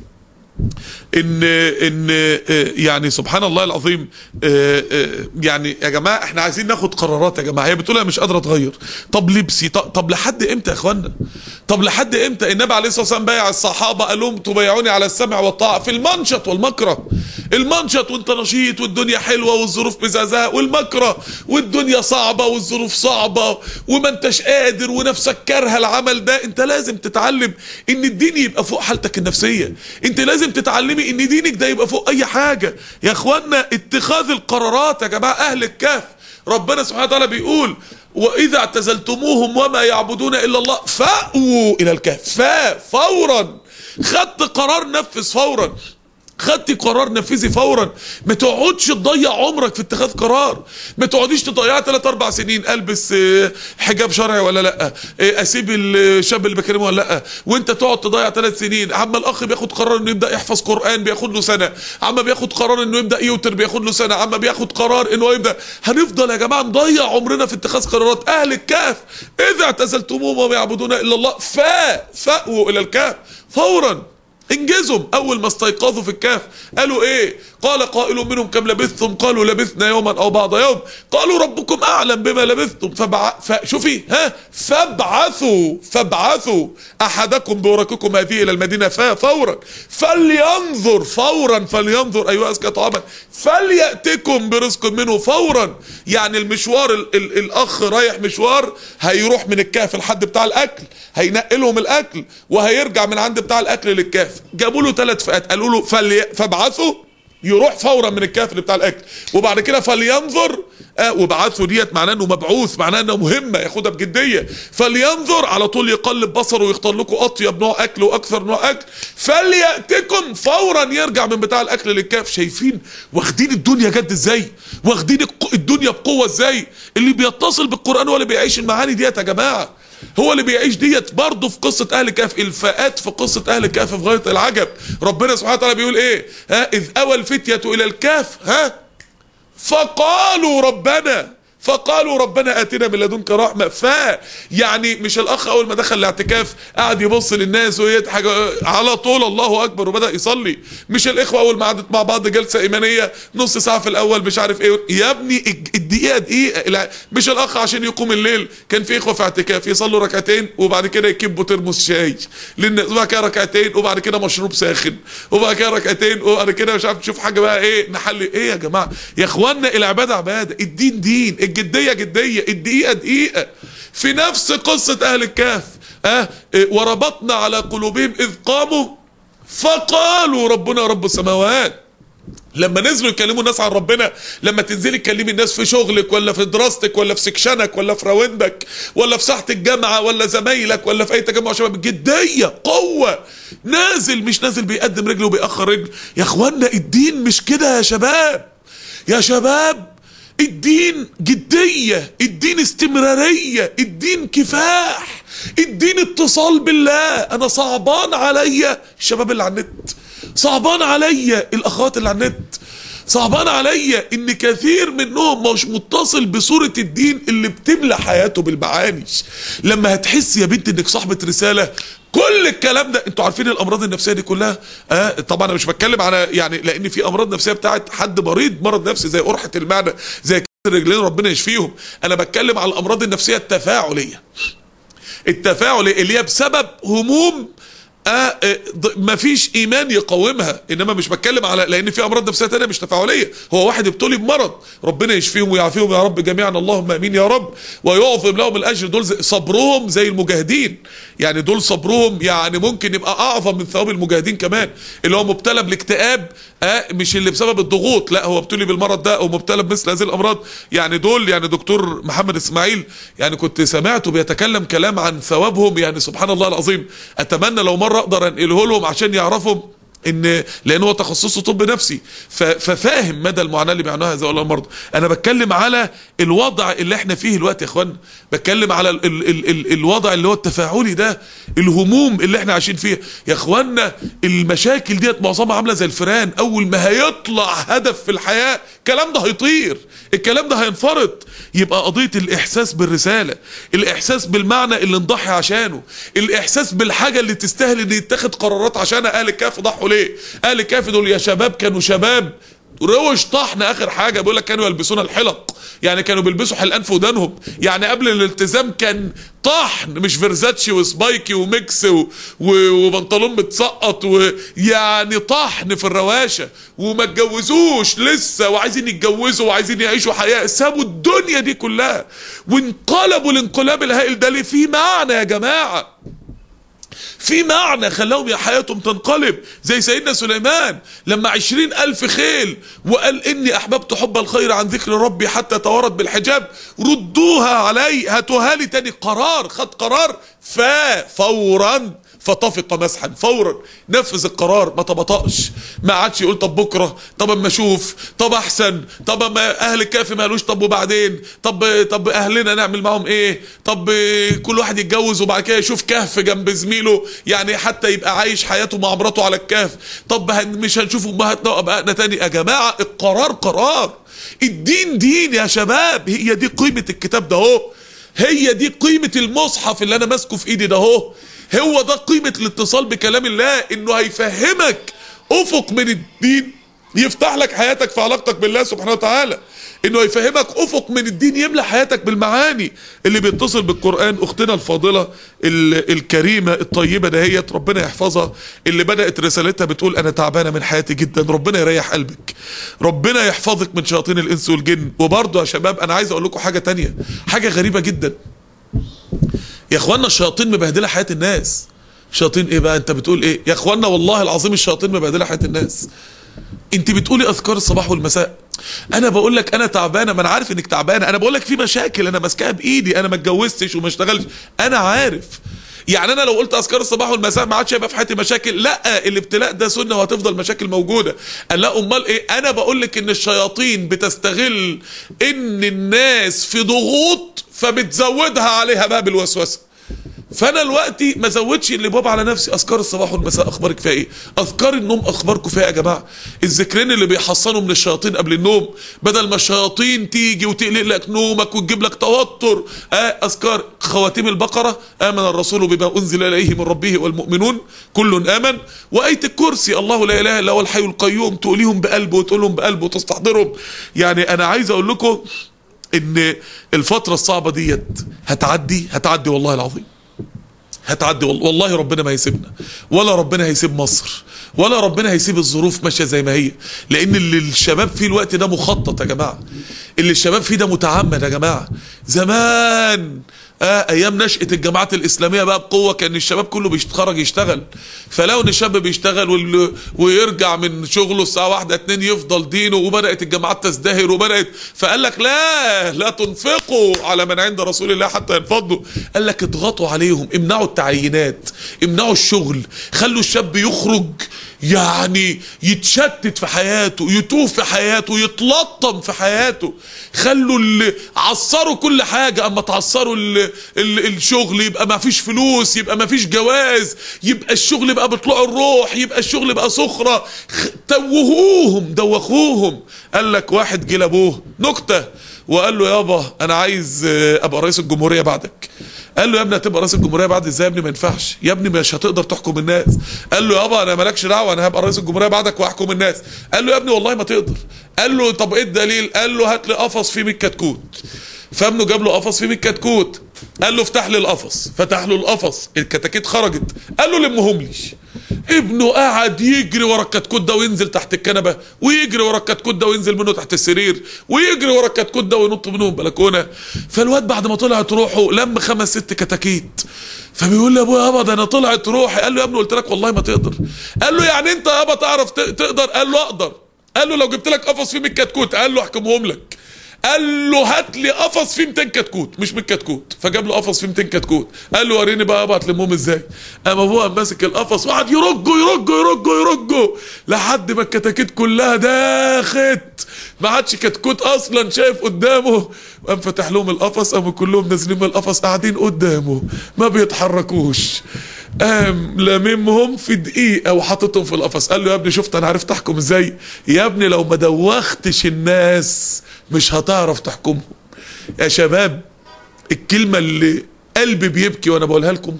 ان ان آه، يعني سبحان الله العظيم آه، آه، يعني يا جماعه احنا عايزين ناخد قرارات يا جماعه هي بتقول انا مش قادره اتغير طب لبسي طب, طب لحد امتى يا اخوانا طب لحد امتى النبي عليه الصلاه والسلام بايع الصحابه قال لهم تبايعوني على السمع والطاعه في المنشط والمكره المنشط وانت نشيط والدنيا حلوه والظروف مزازاه والمكره والدنيا صعبه والظروف صعبه وما انتش قادر ونفسك كارهه العمل ده انت لازم تتعلم ان الدين يبقى فوق حالتك النفسيه انت لازم تتعلمي ان دينك ده يبقى فوق اي حاجه يا اخوانا اتخاذ القرارات يا جماعه اهل الكهف ربنا سبحانه وتعالى بيقول واذا اعتزلتموهم وما يعبدون الا الله فاووا الى الكهف فا فورا خدت قرار نفذ فورا خدتي قرار نفذي فورا ما تقعدش تضيع عمرك في اتخاذ قرار ما تقعديش تضيعي 3 4 سنين البس آه، حجاب شرعي ولا لا آه، اسيب الشاب اللي بكلمه ولا لا وانت تقعد تضيع 3 سنين عم الاخ بياخد قرار انه يبدا يحفظ قران بياخد له سنه عم بياخد قرار انه يبدا يوتر بياخد له سنه عم بياخد قرار انه يبدا هنفضل يا جماعه نضيع عمرنا في اتخاذ قرارات اهل الكهف اذا اعتزلتموهم وما يعبدون الا الله فا فاووا الى الكهف فورا انجزهم اول ما استيقظوا في الكهف قالوا ايه قال قائل منهم كم لبثتم قالوا لبثنا يوما او بعض يوم قالوا ربكم اعلم بما لبثتم فبع... فشوفي ها فابعثوا فابعثوا احدكم بورقكم هذه الى المدينه فا فورا فلينظر فورا فلينظر ايها ازكى طعاما فلياتكم برزق منه فورا يعني المشوار ال... ال... الاخ رايح مشوار هيروح من الكهف لحد بتاع الاكل هينقلهم الاكل وهيرجع من عند بتاع الاكل للكهف جابوا له ثلاث فئات قالوا له فلي... فابعثوا يروح فورا من الكهف اللي بتاع الاكل وبعد كده فلينظر آه وبعثه ديت معناه انه مبعوث معناه انه مهمه ياخدها بجديه فلينظر على طول يقلب بصره ويختار لكم اطيب نوع اكل واكثر نوع اكل فلياتكم فورا يرجع من بتاع الاكل للكهف شايفين واخدين الدنيا جد ازاي واخدين الق- الدنيا بقوه ازاي اللي بيتصل بالقران هو اللي بيعيش المعاني ديت يا جماعه هو اللي بيعيش ديت برضه في قصه اهل الكهف الفئات في قصه اهل الكهف في غايه العجب ربنا سبحانه وتعالى بيقول ايه ها اذ اوى الفتيه الى الكهف ها فقالوا ربنا فقالوا ربنا اتنا من لدنك رحمه ف يعني مش الاخ اول ما دخل الاعتكاف قعد يبص للناس ويضحك على طول الله اكبر وبدا يصلي مش الاخوه اول ما قعدت مع بعض جلسه ايمانيه نص ساعه في الاول مش عارف ايه يا ابني الج- الدقيقه دقيقه لا، مش الاخ عشان يقوم الليل كان في اخوه في اعتكاف يصلوا ركعتين وبعد كده يكبوا ترمس شاي للناس وبعد كده ركعتين وبعد كده مشروب ساخن وبعد كده ركعتين وبعد كده مش عارف تشوف حاجه بقى ايه نحلي ايه يا جماعه يا اخوانا العباده عباده الدين دين الجديه جديه الدقيقه دقيقه في نفس قصه اهل الكهف اه إيه، وربطنا على قلوبهم اذ قاموا فقالوا ربنا رب السماوات لما نزلوا يكلموا الناس عن ربنا لما تنزلي تكلمي الناس في شغلك ولا في دراستك ولا في سكشنك ولا في راوندك ولا في ساحه الجامعه ولا زمايلك ولا في اي تجمع شباب جديه قوه نازل مش نازل بيقدم رجله وبيأخر رجل يا اخوانا الدين مش كده يا شباب يا شباب الدين جدية الدين استمرارية الدين كفاح الدين اتصال بالله انا صعبان عليا الشباب اللي على النت صعبان عليا الاخوات اللي على النت صعبان عليا ان كثير منهم مش متصل بصورة الدين اللي بتملى حياته بالمعاني لما هتحس يا بنت انك صاحبة رسالة كل الكلام ده انتوا عارفين الامراض النفسيه دي كلها آه طبعا انا مش بتكلم على يعني لان في امراض نفسيه بتاعت حد مريض مرض نفسي زي قرحه المعده زي كسر الرجلين ربنا يشفيهم انا بتكلم على الامراض النفسيه التفاعليه التفاعل اللي هي بسبب هموم آه آه ض- مفيش ايمان يقاومها انما مش بتكلم على لان في امراض نفسيه تانية مش تفاعليه هو واحد ابتلي بمرض ربنا يشفيهم ويعافيهم يا رب جميعا اللهم امين يا رب ويعظم لهم الاجر دول زي صبرهم زي المجاهدين يعني دول صبرهم يعني ممكن يبقى اعظم من ثواب المجاهدين كمان اللي هو مبتلى بالاكتئاب آه مش اللي بسبب الضغوط لا هو ابتلي بالمرض ده او مبتلى بمثل هذه الامراض يعني دول يعني دكتور محمد اسماعيل يعني كنت سمعته بيتكلم كلام عن ثوابهم يعني سبحان الله العظيم اتمنى لو مره اقدر انقله لهم عشان يعرفوا ان لان هو تخصصه طب نفسي ف- ففاهم مدى المعاناه اللي بيعانوها هذول المرضى انا بتكلم على الوضع اللي احنا فيه الوقت يا اخوانا بتكلم على ال ال ال ال الوضع اللي هو التفاعلي ده الهموم اللي احنا عايشين فيها يا اخوانا المشاكل ديت معظمها عامله زي الفيران اول ما هيطلع هدف في الحياه الكلام ده هيطير الكلام ده هينفرط يبقى قضيه الاحساس بالرساله الاحساس بالمعنى اللي نضحي عشانه الاحساس بالحاجه اللي تستاهل ان يتخذ قرارات عشانها اهل الكهف ضحوا ليه اهل الكهف دول يا شباب كانوا شباب روش طحن اخر حاجه بيقول لك كانوا يلبسون الحلق يعني كانوا بيلبسوا حلقان في ودانهم يعني قبل الالتزام كان طحن مش فيرزاتشي وسبايكي وميكس و... و... وبنطلون متسقط ويعني طحن في الرواشه وما اتجوزوش لسه وعايزين يتجوزوا وعايزين يعيشوا حياه سابوا الدنيا دي كلها وانقلبوا الانقلاب الهائل ده ليه في معنى يا جماعه في معنى خلاهم يا حياتهم تنقلب زي سيدنا سليمان لما عشرين ألف خيل وقال إني أحببت حب الخير عن ذكر ربي حتى توارد بالحجاب ردوها علي هاتوها لي تاني قرار خد قرار ففورا فطفق مسحا فورا نفذ القرار ما تبطأش ما عادش يقول طب بكره طب اما اشوف طب احسن طب اما اهل الكهف ما قالوش طب وبعدين طب طب اهلنا نعمل معاهم ايه طب كل واحد يتجوز وبعد كده يشوف كهف جنب زميله يعني حتى يبقى عايش حياته مع مراته على الكهف طب هن مش هنشوف امهاتنا وابائنا تاني يا جماعه القرار قرار الدين دين يا شباب هي دي قيمه الكتاب ده اهو هي دي قيمه المصحف اللي انا ماسكه في ايدي ده اهو هو ده قيمة الاتصال بكلام الله انه هيفهمك افق من الدين يفتح لك حياتك في علاقتك بالله سبحانه وتعالى انه يفهمك افق من الدين يملى حياتك بالمعاني اللي بيتصل بالقران اختنا الفاضله ال- الكريمه الطيبه دهيت ربنا يحفظها اللي بدات رسالتها بتقول انا تعبانه من حياتي جدا ربنا يريح قلبك ربنا يحفظك من شياطين الانس والجن وبرضه يا شباب انا عايز اقول لكم حاجه تانية حاجه غريبه جدا يا اخوانا الشياطين مبهدله حياه الناس شياطين ايه بقى انت بتقول ايه يا اخوانا والله العظيم الشياطين مبهدله حياه الناس انت بتقولي اذكار الصباح والمساء انا بقول لك انا تعبانه ما انا عارف انك تعبانه انا بقول لك في مشاكل انا ماسكاها بايدي انا ما اتجوزتش وما اشتغلش انا عارف يعني انا لو قلت اذكار الصباح والمساء ما عادش هيبقى في حياتي مشاكل لا الابتلاء ده سنه وهتفضل مشاكل موجوده قال لا امال ايه انا بقول لك ان الشياطين بتستغل ان الناس في ضغوط فبتزودها عليها بقى بالوسوسه فانا دلوقتي ما زودش اللي باب على نفسي اذكار الصباح والمساء اخبارك فيها ايه اذكار النوم اخباركم فيها يا جماعه الذكرين اللي بيحصنوا من الشياطين قبل النوم بدل ما الشياطين تيجي وتقلق لك نومك وتجيب لك توتر آه اذكار خواتيم البقره امن الرسول بما انزل اليه من ربه والمؤمنون كل امن وايه الكرسي الله لا اله الا هو الحي القيوم تقوليهم بقلبه وتقول لهم بقلبه وتستحضرهم يعني انا عايز اقول لكم ان الفتره الصعبه ديت هتعدي هتعدي والله العظيم هتعدي والله ربنا ما هيسيبنا ولا ربنا هيسيب مصر ولا ربنا هيسيب الظروف ماشيه زي ما هي لان اللي الشباب فيه الوقت ده مخطط يا جماعه اللي الشباب فيه ده متعمد يا جماعه زمان آه ايام نشأة الجماعات الاسلامية بقى بقوة كان الشباب كله بيتخرج يشتغل فلو ان الشاب بيشتغل وال... ويرجع من شغله الساعة واحدة اتنين يفضل دينه وبدأت الجماعات تزدهر وبدأت فقال لك لا لا تنفقوا على من عند رسول الله حتى ينفضوا قال لك اضغطوا عليهم امنعوا التعيينات امنعوا الشغل خلوا الشاب يخرج يعني يتشتت في حياته يتوه في حياته يتلطم في حياته خلوا اللي عصروا كل حاجة اما تعصروا ال ال الشغل يبقى ما فيش فلوس يبقى ما فيش جواز يبقى الشغل بقى بطلوع الروح يبقى الشغل بقى سخرة توهوهم دوخوهم قال لك واحد جه لابوه نكتة وقال له يابا انا عايز ابقى رئيس الجمهورية بعدك قال له يا ابني هتبقى رئيس الجمهوريه بعد ازاي يا ابني ما ينفعش يا ابني مش هتقدر تحكم الناس قال له يابا انا مالكش دعوه انا هبقى رئيس الجمهوريه بعدك واحكم الناس قال له يا ابني والله ما تقدر قال له طب ايه الدليل قال له هات لي قفص فيه 100 كتكوت فابنه جاب له قفص فيه 100 كتكوت قال له افتح لي القفص فتح له القفص الكتاكيت خرجت قال له لمهم لي ابنه قعد يجري ورا الكتكوت ده وينزل تحت الكنبه ويجري ورا الكتكوت ده وينزل منه تحت السرير ويجري ورا الكتكوت ده وينط منه البلكونه فالواد بعد ما طلعت روحه لم خمس ست كتاكيت فبيقول لي ابويا يابا ده انا طلعت روحي قال له يا ابني قلت لك والله ما تقدر قال له يعني انت يابا تعرف تقدر قال له اقدر قال له لو جبت لك قفص فيه 100 كتكوت قال له احكمهم لك قال له هات لي قفص فيه 200 كتكوت مش 100 كتكوت فجاب له قفص فيه 200 كتكوت قال له وريني بقى ابعت لمهم ازاي قام ابوه ماسك القفص وقعد يرجه يرجه يرجه يرجه لحد ما الكتاكيت كلها داخت ما عادش كتكوت اصلا شايف قدامه قام فتح لهم القفص قاموا كلهم نازلين من القفص قاعدين قدامه ما بيتحركوش قام لاممهم في دقيقه وحاططهم في القفص قال له يا ابني شفت انا عرفت احكم ازاي يا ابني لو ما دوختش الناس مش هتعرف تحكمهم يا شباب الكلمه اللي قلبي بيبكي وانا بقولها لكم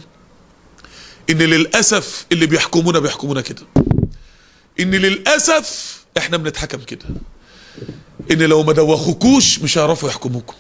ان للاسف اللي بيحكمونا بيحكمونا كده ان للاسف احنا بنتحكم كده ان لو ما دوخوكوش مش هيعرفوا يحكموكم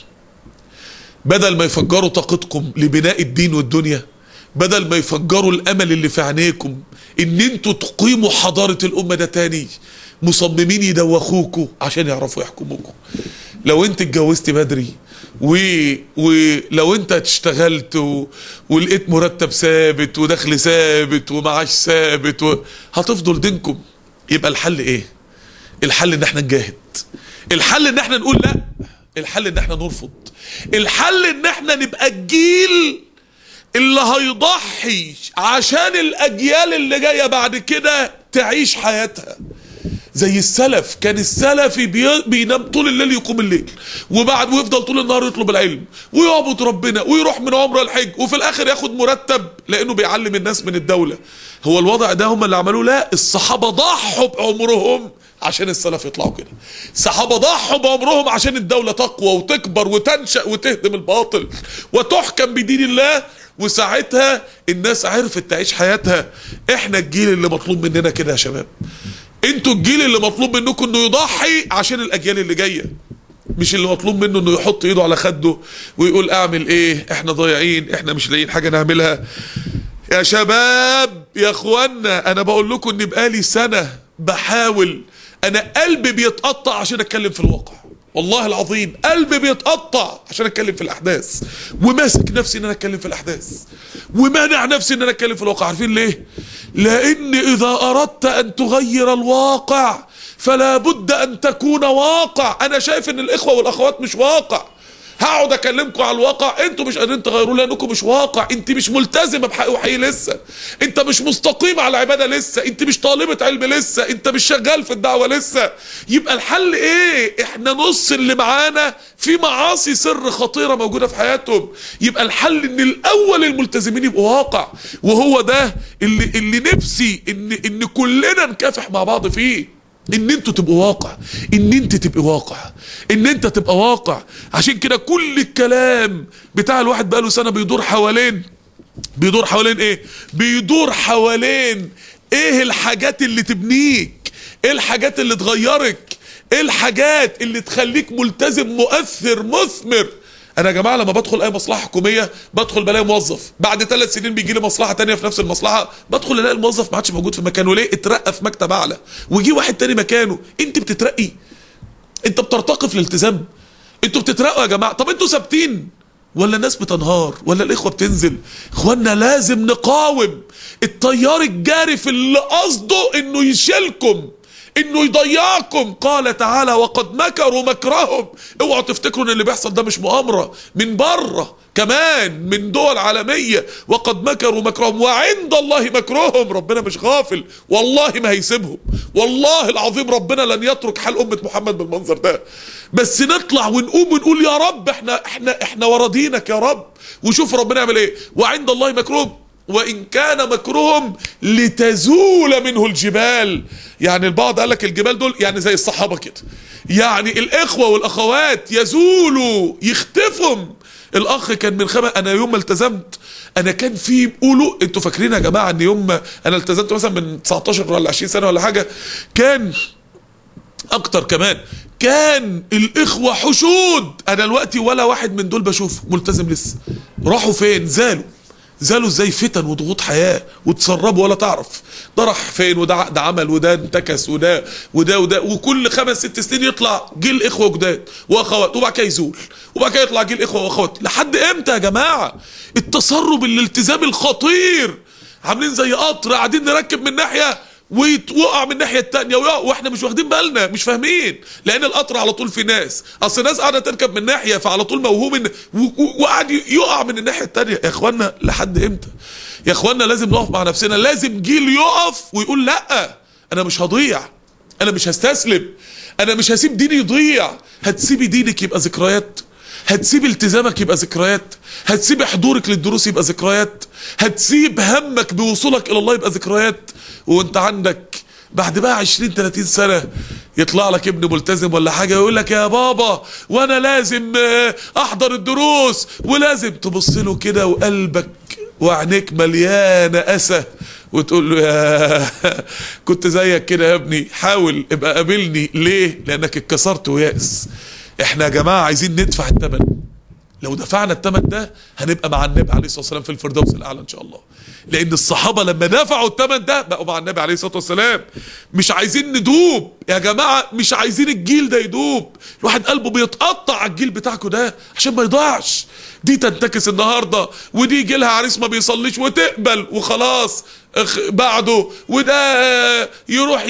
بدل ما يفجروا طاقتكم لبناء الدين والدنيا بدل ما يفجروا الامل اللي في عينيكم ان انتوا تقيموا حضارة الامة ده تاني مصممين يدوخوكوا عشان يعرفوا يحكموكوا لو انت اتجوزت بدري و... ولو انت اشتغلت و... ولقيت مرتب ثابت ودخل ثابت ومعاش ثابت و... هتفضل دينكم يبقى الحل ايه الحل ان احنا نجاهد الحل ان احنا نقول لا الحل ان احنا نرفض الحل ان احنا نبقى الجيل اللي هيضحي عشان الاجيال اللي جايه بعد كده تعيش حياتها زي السلف كان السلفي بي... بينام طول الليل يقوم الليل وبعد ويفضل طول النهار يطلب العلم ويعبد ربنا ويروح من عمره الحج وفي الاخر ياخد مرتب لانه بيعلم الناس من الدوله هو الوضع ده هم اللي عملوه لا الصحابه ضحوا بعمرهم عشان السلف يطلعوا كده الصحابة ضحوا بعمرهم عشان الدولة تقوى وتكبر وتنشأ وتهدم الباطل وتحكم بدين الله وساعتها الناس عرفت تعيش حياتها احنا الجيل اللي مطلوب مننا كده يا شباب انتوا الجيل اللي مطلوب منكم انه يضحي عشان الاجيال اللي جايه مش اللي مطلوب منه انه يحط ايده على خده ويقول اعمل ايه احنا ضايعين احنا مش لاقيين حاجه نعملها يا شباب يا اخوانا انا بقول لكم ان بقالي سنه بحاول انا قلبي بيتقطع عشان اتكلم في الواقع والله العظيم قلبي بيتقطع عشان اتكلم في الاحداث وماسك نفسي ان انا اتكلم في الاحداث ومانع نفسي ان انا اتكلم في الواقع عارفين ليه لان اذا اردت ان تغير الواقع فلا بد ان تكون واقع انا شايف ان الاخوه والاخوات مش واقع هقعد اكلمكم على الواقع انتوا مش قادرين تغيروه لانكم مش واقع انت مش ملتزمه بحق وحقيقي لسه انت مش مستقيم على العباده لسه انت مش طالبه علم لسه انت مش شغال في الدعوه لسه يبقى الحل ايه احنا نص اللي معانا في معاصي سر خطيره موجوده في حياتهم يبقى الحل ان الاول الملتزمين يبقوا واقع وهو ده اللي اللي نفسي ان ان كلنا نكافح مع بعض فيه ان انتوا تبقوا واقع ان انت تبقى واقع ان انت تبقى واقع عشان كده كل الكلام بتاع الواحد بقاله سنه بيدور حوالين بيدور حوالين ايه بيدور حوالين ايه الحاجات اللي تبنيك ايه الحاجات اللي تغيرك ايه الحاجات اللي تخليك ملتزم مؤثر مثمر انا يا جماعه لما بدخل اي مصلحه حكوميه بدخل بلاقي موظف بعد ثلاث سنين بيجي لي مصلحه تانية في نفس المصلحه بدخل الاقي الموظف ما عادش موجود في مكانه ليه اترقى في مكتب اعلى ويجي واحد تاني مكانه انت بتترقي انت بترتقي في الالتزام انتوا بتترقوا يا جماعه طب انتوا ثابتين ولا الناس بتنهار ولا الاخوه بتنزل اخوانا لازم نقاوم التيار الجاري في اللي قصده انه يشيلكم انه يضيعكم قال تعالى وقد مكروا مكرهم اوعوا تفتكروا ان اللي بيحصل ده مش مؤامره من بره كمان من دول عالميه وقد مكروا مكرهم وعند الله مكرهم ربنا مش غافل والله ما هيسيبهم والله العظيم ربنا لن يترك حال امه محمد بالمنظر ده بس نطلع ونقوم ونقول يا رب احنا احنا احنا ورا دينك يا رب وشوف ربنا يعمل ايه وعند الله مكرهم وإن كان مكرهم لتزول منه الجبال يعني البعض قال لك الجبال دول يعني زي الصحابة كده يعني الإخوة والأخوات يزولوا يختفوا الأخ كان من خمس أنا يوم ما التزمت أنا كان في قولوا أنتوا فاكرين يا جماعة إن يوم ما أنا التزمت مثلا من 19 ولا 20 سنة ولا حاجة كان اكتر كمان كان الاخوة حشود انا دلوقتي ولا واحد من دول بشوفه ملتزم لسه راحوا فين زالوا زالوا ازاي فتن وضغوط حياه وتسربوا ولا تعرف ده راح فين وده عقد عمل وده انتكس وده وده وده وكل خمس ست سنين يطلع جيل اخوه جداد واخوات وبعد كده يزول وبعد كده يطلع جيل اخوه واخوات لحد امتى يا جماعه التسرب الالتزام الخطير عاملين زي قطر قاعدين نركب من ناحيه ويقع من الناحيه الثانيه واحنا مش واخدين بالنا مش فاهمين لان القطر على طول في ناس اصل ناس قاعده تركب من ناحيه فعلى طول موهوم ان وقاعد يقع من الناحيه الثانيه يا اخوانا لحد امتى يا اخوانا لازم نقف مع نفسنا لازم جيل يقف ويقول لا انا مش هضيع انا مش هستسلم انا مش هسيب ديني يضيع هتسيبي دينك يبقى ذكريات هتسيب التزامك يبقى ذكريات هتسيب حضورك للدروس يبقى ذكريات هتسيب همك بوصولك الى الله يبقى ذكريات وانت عندك بعد بقى 20 30 سنه يطلع لك ابن ملتزم ولا حاجه يقول لك يا بابا وانا لازم احضر الدروس ولازم تبص له كده وقلبك وعينيك مليانه اسى وتقول له يا كنت زيك كده يا ابني حاول ابقى قابلني ليه لانك اتكسرت ويأس احنا يا جماعه عايزين ندفع الثمن لو دفعنا الثمن ده هنبقى مع النبي عليه الصلاه والسلام في الفردوس الاعلى ان شاء الله لان الصحابه لما دفعوا الثمن ده بقوا مع النبي عليه الصلاه والسلام مش عايزين ندوب يا جماعه مش عايزين الجيل ده يدوب الواحد قلبه بيتقطع على الجيل بتاعكم ده عشان ما يضيعش دي تنتكس النهارده ودي يجي لها عريس ما بيصليش وتقبل وخلاص بعده وده يروح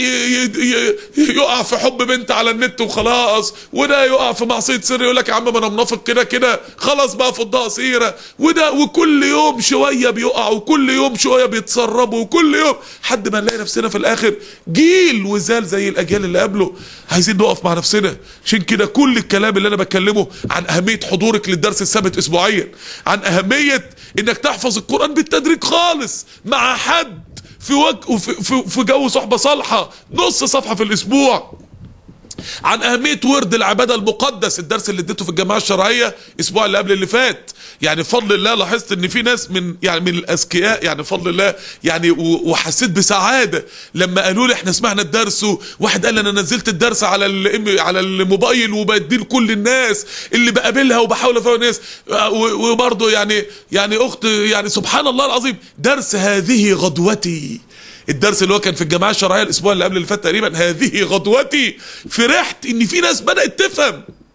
يقع في حب بنت على النت وخلاص وده يقع في معصيه سر يقول لك يا عم ما انا منافق كده كده خلاص بقى فضها قصيره وده وكل يوم شويه بيقع وكل يوم شويه بيتسربوا وكل يوم حد ما نلاقي نفسنا في الاخر جيل وزال زي الاجيال اللي قبله عايزين نقف مع نفسنا عشان كده كل الكلام اللي انا بتكلمه عن اهميه حضورك للدرس الثابت اسبوعيا عن اهميه انك تحفظ القران بالتدريج خالص مع حد في وجه في, في, في جو صحبه صالحه نص صفحه في الاسبوع عن أهمية ورد العبادة المقدس الدرس اللي اديته في الجماعة الشرعية الأسبوع اللي قبل اللي فات يعني بفضل الله لاحظت ان في ناس من يعني من الاذكياء يعني بفضل الله يعني وحسيت بسعاده لما قالوا لي احنا سمعنا الدرس واحد قال انا نزلت الدرس على على الموبايل وبديه لكل الناس اللي بقابلها وبحاول افهم الناس وبرضه يعني يعني اخت يعني سبحان الله العظيم درس هذه غدوتي الدرس اللي هو كان في الجماعه الشرعيه الاسبوع اللي قبل اللي فات تقريبا هذه غدوتي فرحت ان في ناس بدات تفهم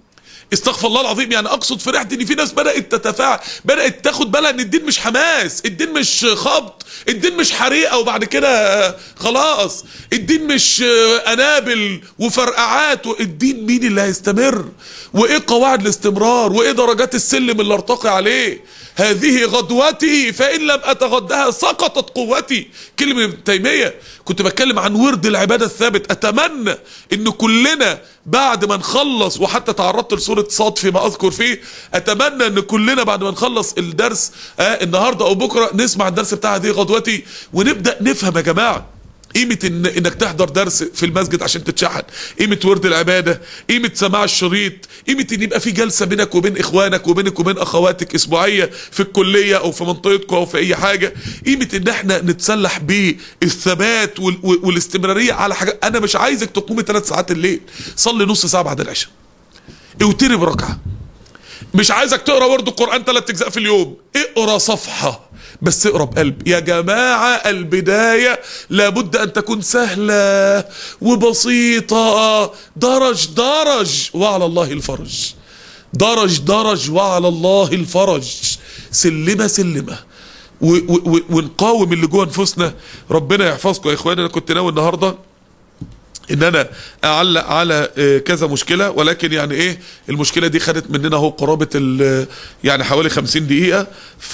استغفر الله العظيم يعني اقصد فرحت ان في ناس بدات تتفاعل بدات تاخد بالها ان الدين مش حماس الدين مش خبط الدين مش حريقه وبعد كده خلاص الدين مش انابل وفرقعات الدين مين اللي هيستمر وايه قواعد الاستمرار وايه درجات السلم اللي ارتقي عليه هذه غدوتي فإن لم أتغدها سقطت قوتي كلمة ابن تيمية كنت بتكلم عن ورد العبادة الثابت أتمنى إن كلنا بعد ما نخلص وحتى تعرضت لسورة صاد فيما أذكر فيه أتمنى إن كلنا بعد ما نخلص الدرس آه النهاردة أو بكرة نسمع الدرس بتاع هذه غدوتي ونبدأ نفهم يا جماعة قيمة إن انك تحضر درس في المسجد عشان تتشحن قيمة ورد العبادة قيمة سماع الشريط قيمة ان يبقى في جلسة بينك وبين اخوانك وبينك وبين اخواتك اسبوعية في الكلية او في منطقتكم او في اي حاجة قيمة ان احنا نتسلح بالثبات وال والاستمرارية على حاجة انا مش عايزك تقومي ثلاث ساعات الليل صلي نص ساعة بعد العشاء اوتري بركعة مش عايزك تقرا ورد القرآن ثلاث اجزاء في اليوم اقرا صفحة بس اقرا بقلب يا جماعة البداية لابد ان تكون سهلة وبسيطة درج درج وعلى الله الفرج درج درج وعلى الله الفرج سلمة سلمة ونقاوم اللي جوه نفوسنا ربنا يحفظكم يا اخواني انا كنت ناوي النهارده ان انا اعلق على كذا مشكله ولكن يعني ايه المشكله دي خدت مننا اهو قرابه يعني حوالي 50 دقيقه ف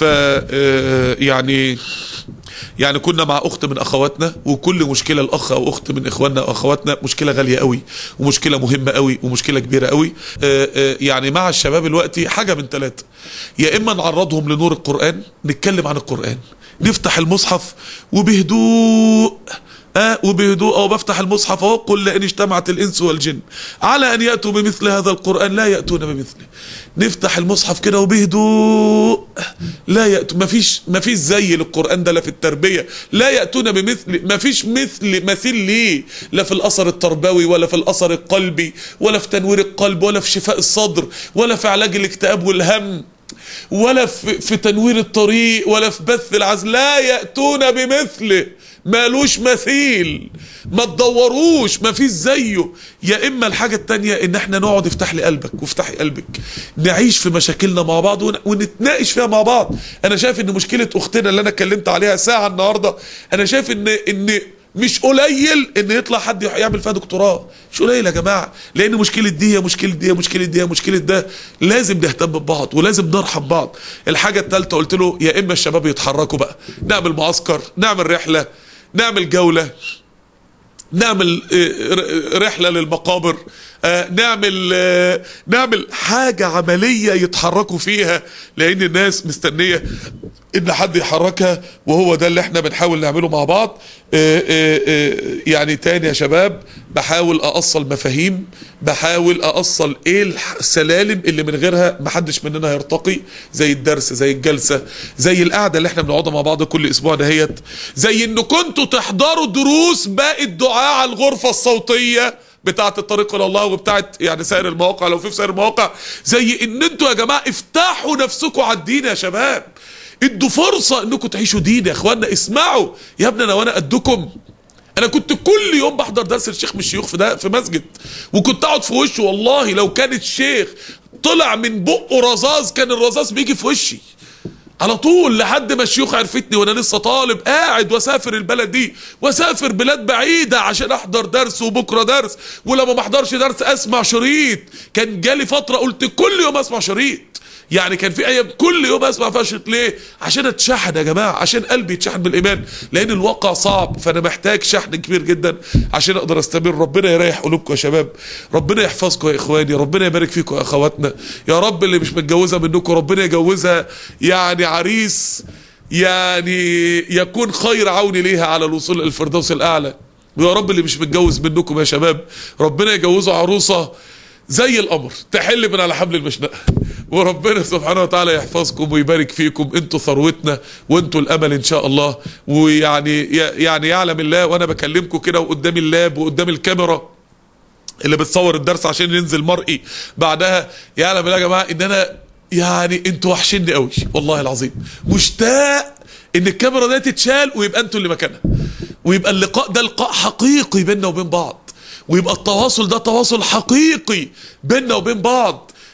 يعني يعني كنا مع اخت من اخواتنا وكل مشكله الاخ او اخت من اخواننا او اخواتنا مشكله غاليه قوي ومشكله مهمه قوي ومشكله كبيره قوي يعني مع الشباب الوقتي حاجه من ثلاثه يا اما نعرضهم لنور القران نتكلم عن القران نفتح المصحف وبهدوء آه وبهدوء أو بفتح المصحف أهو قل لئن اجتمعت الإنس والجن على أن يأتوا بمثل هذا القرآن لا يأتون بمثله نفتح المصحف كده وبهدوء لا يأتوا ما فيش ما فيش زي للقرآن ده لا في التربية لا يأتون بمثل ما فيش مثل مثيل ليه لا في الأثر التربوي ولا في الأثر القلبي ولا في تنوير القلب ولا في شفاء الصدر ولا في علاج الاكتئاب والهم ولا في, في تنوير الطريق ولا في بث العزل لا يأتون بمثله مالوش مثيل ما تدوروش ما فيش زيه يا اما الحاجة التانية ان احنا نقعد افتح لي قلبك وافتحي قلبك نعيش في مشاكلنا مع بعض ونتناقش فيها مع بعض انا شايف ان مشكلة اختنا اللي انا اتكلمت عليها ساعة النهاردة انا شايف ان ان مش قليل ان يطلع حد يعمل فيها دكتوراه مش قليل يا جماعه لان مشكله دي هي مشكله دي هي مشكله دي هي مشكله ده لازم نهتم ببعض ولازم نرحم بعض الحاجه الثالثه قلت له يا اما الشباب يتحركوا بقى نعمل معسكر نعمل رحله نعمل جولة نعمل رحلة للمقابر نعمل نعمل حاجة عملية يتحركوا فيها لأن الناس مستنية إن حد يحركها وهو ده اللي احنا بنحاول نعمله مع بعض يعني تاني يا شباب بحاول أأصل مفاهيم بحاول أأصل إيه السلالم اللي من غيرها محدش مننا هيرتقي زي الدرس زي الجلسة زي القعدة اللي احنا بنقعدها مع بعض كل أسبوع دهيت زي إن كنتوا تحضروا دروس باقي الدعاء على الغرفة الصوتية بتاعه الطريق الى الله وبتاعه يعني سائر المواقع لو في في سائر المواقع زي ان انتوا يا جماعه افتحوا نفسكم على الدين يا شباب ادوا فرصه انكم تعيشوا دين يا اخوانا اسمعوا يا ابني انا وانا قدكم انا كنت كل يوم بحضر درس الشيخ من الشيوخ في ده في مسجد وكنت اقعد في وشه والله لو كان الشيخ طلع من بقه رذاذ كان الرذاذ بيجي في وشي على طول لحد ما الشيوخ عرفتني وانا لسه طالب قاعد واسافر البلد دي واسافر بلاد بعيده عشان احضر درس وبكره درس ولما ما احضرش درس اسمع شريط كان جالي فتره قلت كل يوم اسمع شريط يعني كان في ايام كل يوم اسمع فيها شريط ليه عشان اتشحن يا جماعه عشان قلبي يتشحن بالايمان لان الواقع صعب فانا محتاج شحن كبير جدا عشان اقدر استمر ربنا يريح قلوبكم يا شباب ربنا يحفظكم يا اخواني ربنا يبارك فيكم يا اخواتنا يا رب اللي مش متجوزه منكم ربنا يجوزها يعني عريس يعني يكون خير عون ليها على الوصول للفردوس الاعلى ويا رب اللي مش متجوز منكم يا شباب ربنا يجوزه عروسه زي القمر تحل من على حبل المشنقه وربنا سبحانه وتعالى يحفظكم ويبارك فيكم انتوا ثروتنا وانتوا الامل ان شاء الله ويعني يعني يعلم الله وانا بكلمكم كده وقدام اللاب وقدام الكاميرا اللي بتصور الدرس عشان ينزل مرئي بعدها يعلم الله يا جماعه ان انا يعني انتوا وحشني قوي والله العظيم مشتاق ان الكاميرا دي تتشال ويبقى انتوا اللي مكانها ويبقى اللقاء ده لقاء حقيقي بيننا وبين بعض ويبقى التواصل ده تواصل حقيقي بيننا وبين بعض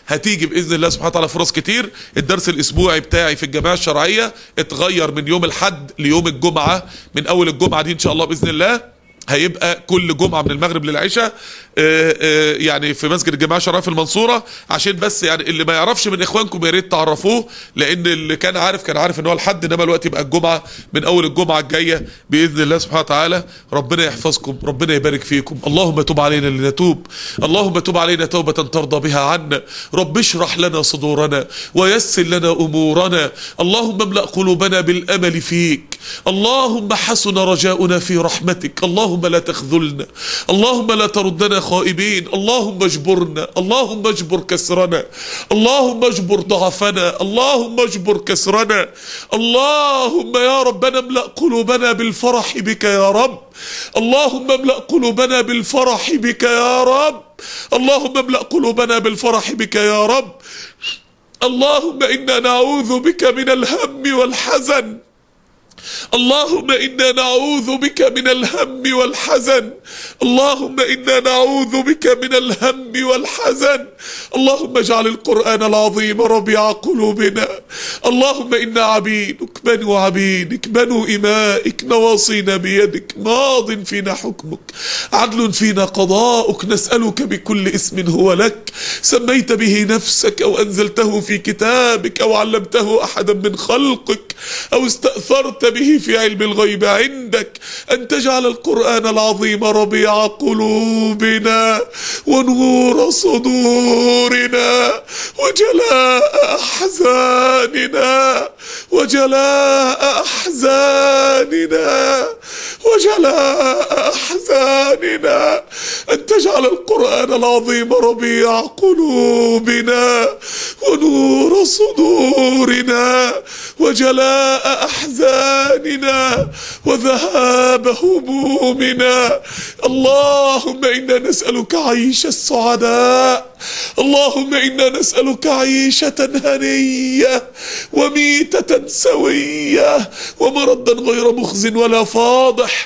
هتيجي باذن الله سبحانه وتعالى فرص كتير الدرس الاسبوعي بتاعي في الجمعيه الشرعيه اتغير من يوم الاحد ليوم الجمعه من اول الجمعه دي ان شاء الله باذن الله هيبقى كل جمعه من المغرب للعشاء آه، آه، يعني في مسجد الجماعه الشرعيه في المنصوره عشان بس يعني اللي ما يعرفش من اخوانكم يا ريت تعرفوه لان اللي كان عارف كان عارف ان هو الحد انما الوقت يبقى الجمعه من اول الجمعه الجايه باذن الله سبحانه وتعالى ربنا يحفظكم ربنا يبارك فيكم اللهم تب علينا لنتوب اللهم تب علينا توبه ترضى بها عنا رب اشرح لنا صدورنا ويسر لنا امورنا اللهم املا قلوبنا بالامل فيك اللهم حسن رجاؤنا في رحمتك اللهم لا تخذلنا اللهم لا تردنا خائبين اللهم اجبرنا اللهم اجبر كسرنا اللهم اجبر ضعفنا اللهم اجبر كسرنا اللهم يا ربنا املا قلوبنا بالفرح بك يا رب اللهم املا قلوبنا بالفرح بك يا رب اللهم املا قلوبنا بالفرح بك يا رب اللهم انا نعوذ بك من الهم والحزن اللهم انا نعوذ بك من الهم والحزن اللهم انا نعوذ بك من الهم والحزن اللهم اجعل القران العظيم ربيع قلوبنا اللهم انا عبيدك بنو عبيدك بنو امائك نواصينا بيدك ماض فينا حكمك عدل فينا قضاؤك نسالك بكل اسم هو لك سميت به نفسك او انزلته في كتابك او علمته احدا من خلقك او استاثرت به في علم الغيب عندك أن تجعل القرآن العظيم ربيع قلوبنا ونور صدورنا وجلاء أحزاننا وجلاء أحزاننا وجلاء أحزاننا أن تجعل القرآن العظيم ربيع قلوبنا ونور صدورنا وجلاء أحزاننا وذهاب همومنا اللهم إنا نسألك عيش السعداء اللهم إنا نسألك عيشة هنية وميتة سوية ومردا غير مخز ولا فاضح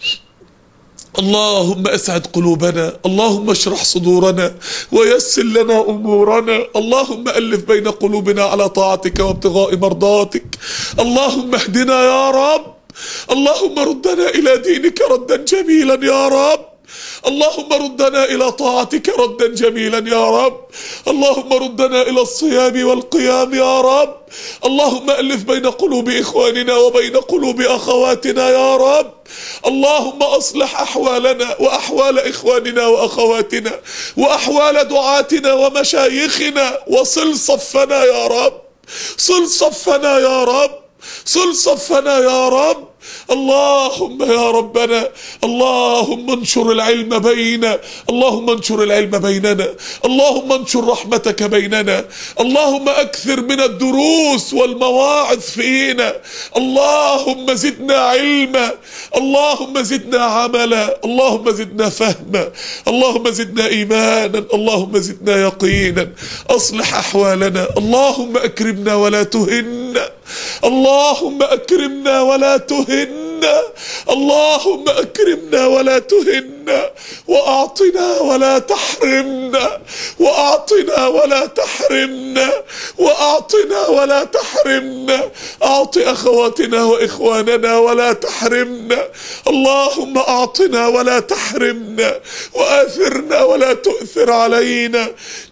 اللهم اسعد قلوبنا اللهم اشرح صدورنا ويسر لنا امورنا اللهم الف بين قلوبنا على طاعتك وابتغاء مرضاتك اللهم اهدنا يا رب اللهم ردنا الى دينك ردا جميلا يا رب اللهم ردنا الى طاعتك ردا جميلا يا رب اللهم ردنا الى الصيام والقيام يا رب اللهم الف بين قلوب اخواننا وبين قلوب اخواتنا يا رب اللهم اصلح احوالنا واحوال اخواننا واخواتنا واحوال دعاتنا ومشايخنا وصل صفنا يا رب صل صفنا يا رب صل صفنا يا رب اللهم يا ربنا اللهم انشر العلم بيننا اللهم انشر العلم بيننا اللهم انشر رحمتك بيننا اللهم اكثر من الدروس والمواعظ فينا اللهم زدنا علما اللهم زدنا عملا اللهم زدنا فهما اللهم زدنا ايمانا اللهم زدنا يقينا اصلح احوالنا اللهم اكرمنا ولا تهنا اللهم اكرمنا ولا تهنا اللهم اكرمنا ولا تهنا واعطنا ولا تحرمنا واعطنا ولا تحرمنا واعطنا ولا تحرمنا اعط اخواتنا واخواننا ولا تحرمنا اللهم اعطنا ولا تحرمنا واثرنا ولا تؤثر علينا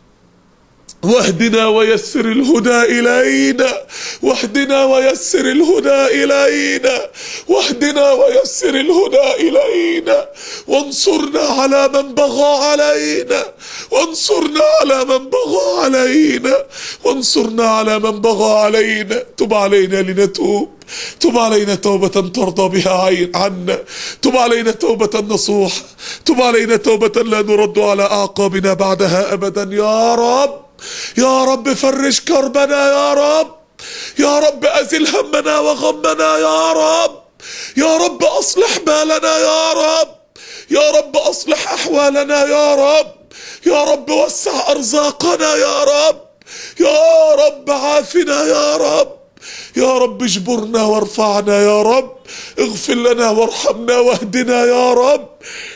واهدنا ويسر الهدى إلينا واهدنا ويسر الهدى إلينا واهدنا ويسر الهدى إلينا وانصرنا على من بغى علينا وانصرنا على من بغى علينا وانصرنا على من بغى علينا تب علينا لنتوب تب علينا توبة ترضى بها عين عنا تب علينا توبة نصوح تب علينا توبة لا نرد على أعقابنا بعدها أبدا يا رب يا رب فرج كربنا يا رب يا رب أزل همنا وغمنا يا رب يا رب أصلح بالنا يا رب يا رب أصلح أحوالنا يا رب يا رب وسع أرزاقنا يا رب يا رب عافنا يا رب يا رب اجبرنا وارفعنا يا رب اغفر لنا وارحمنا واهدنا يا رب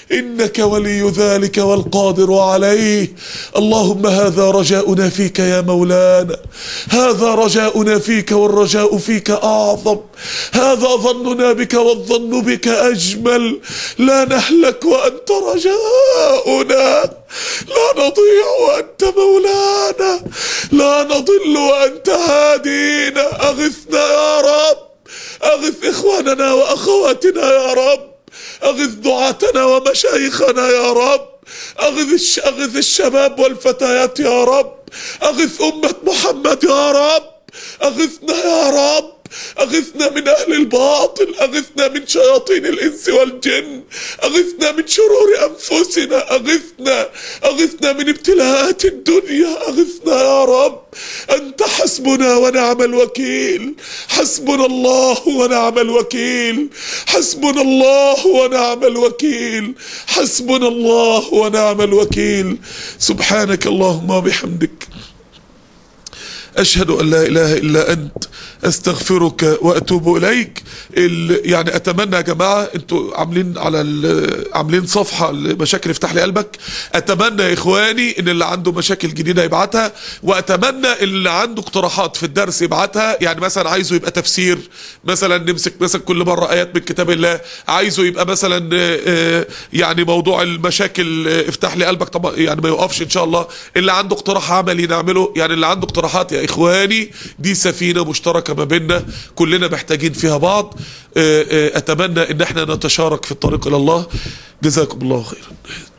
إنك ولي ذلك والقادر عليه اللهم هذا رجاؤنا فيك يا مولانا هذا رجاؤنا فيك والرجاء فيك أعظم هذا ظننا بك والظن بك أجمل لا نهلك وأنت رجاؤنا لا نضيع وأنت مولانا لا نضل وأنت هادينا أغثنا يا رب أغث إخواننا وأخواتنا يا رب أغث دعاتنا ومشايخنا يا رب أغث, الش... أغث الشباب والفتيات يا رب أغث أمة محمد يا رب أغثنا يا رب أغثنا من أهل الباطل أغثنا من شياطين الإنس والجن أغثنا من شرور أنفسنا أغثنا أغثنا من ابتلاءات الدنيا أغثنا يا رب أنت حسبنا ونعم الوكيل حسبنا الله ونعم الوكيل حسبنا الله ونعم الوكيل حسبنا الله ونعم الوكيل سبحانك اللهم وبحمدك أشهد أن لا إله إلا أنت أستغفرك وأتوب إليك يعني أتمنى يا جماعة أنتوا عاملين على عاملين صفحة لمشاكل افتح لي قلبك أتمنى يا إخواني إن اللي عنده مشاكل جديدة يبعتها وأتمنى اللي عنده اقتراحات في الدرس يبعتها يعني مثلا عايزه يبقى تفسير مثلا نمسك مثلا كل مرة آيات من كتاب الله عايزه يبقى مثلا يعني موضوع المشاكل افتح لي قلبك طبعا يعني ما يوقفش إن شاء الله اللي عنده اقتراح عملي نعمله يعني اللي عنده اقتراحات يا إخواني دي سفينة مشتركة ما بيننا كلنا محتاجين فيها بعض اتمنى ان احنا نتشارك في الطريق الى الله جزاكم الله خيرا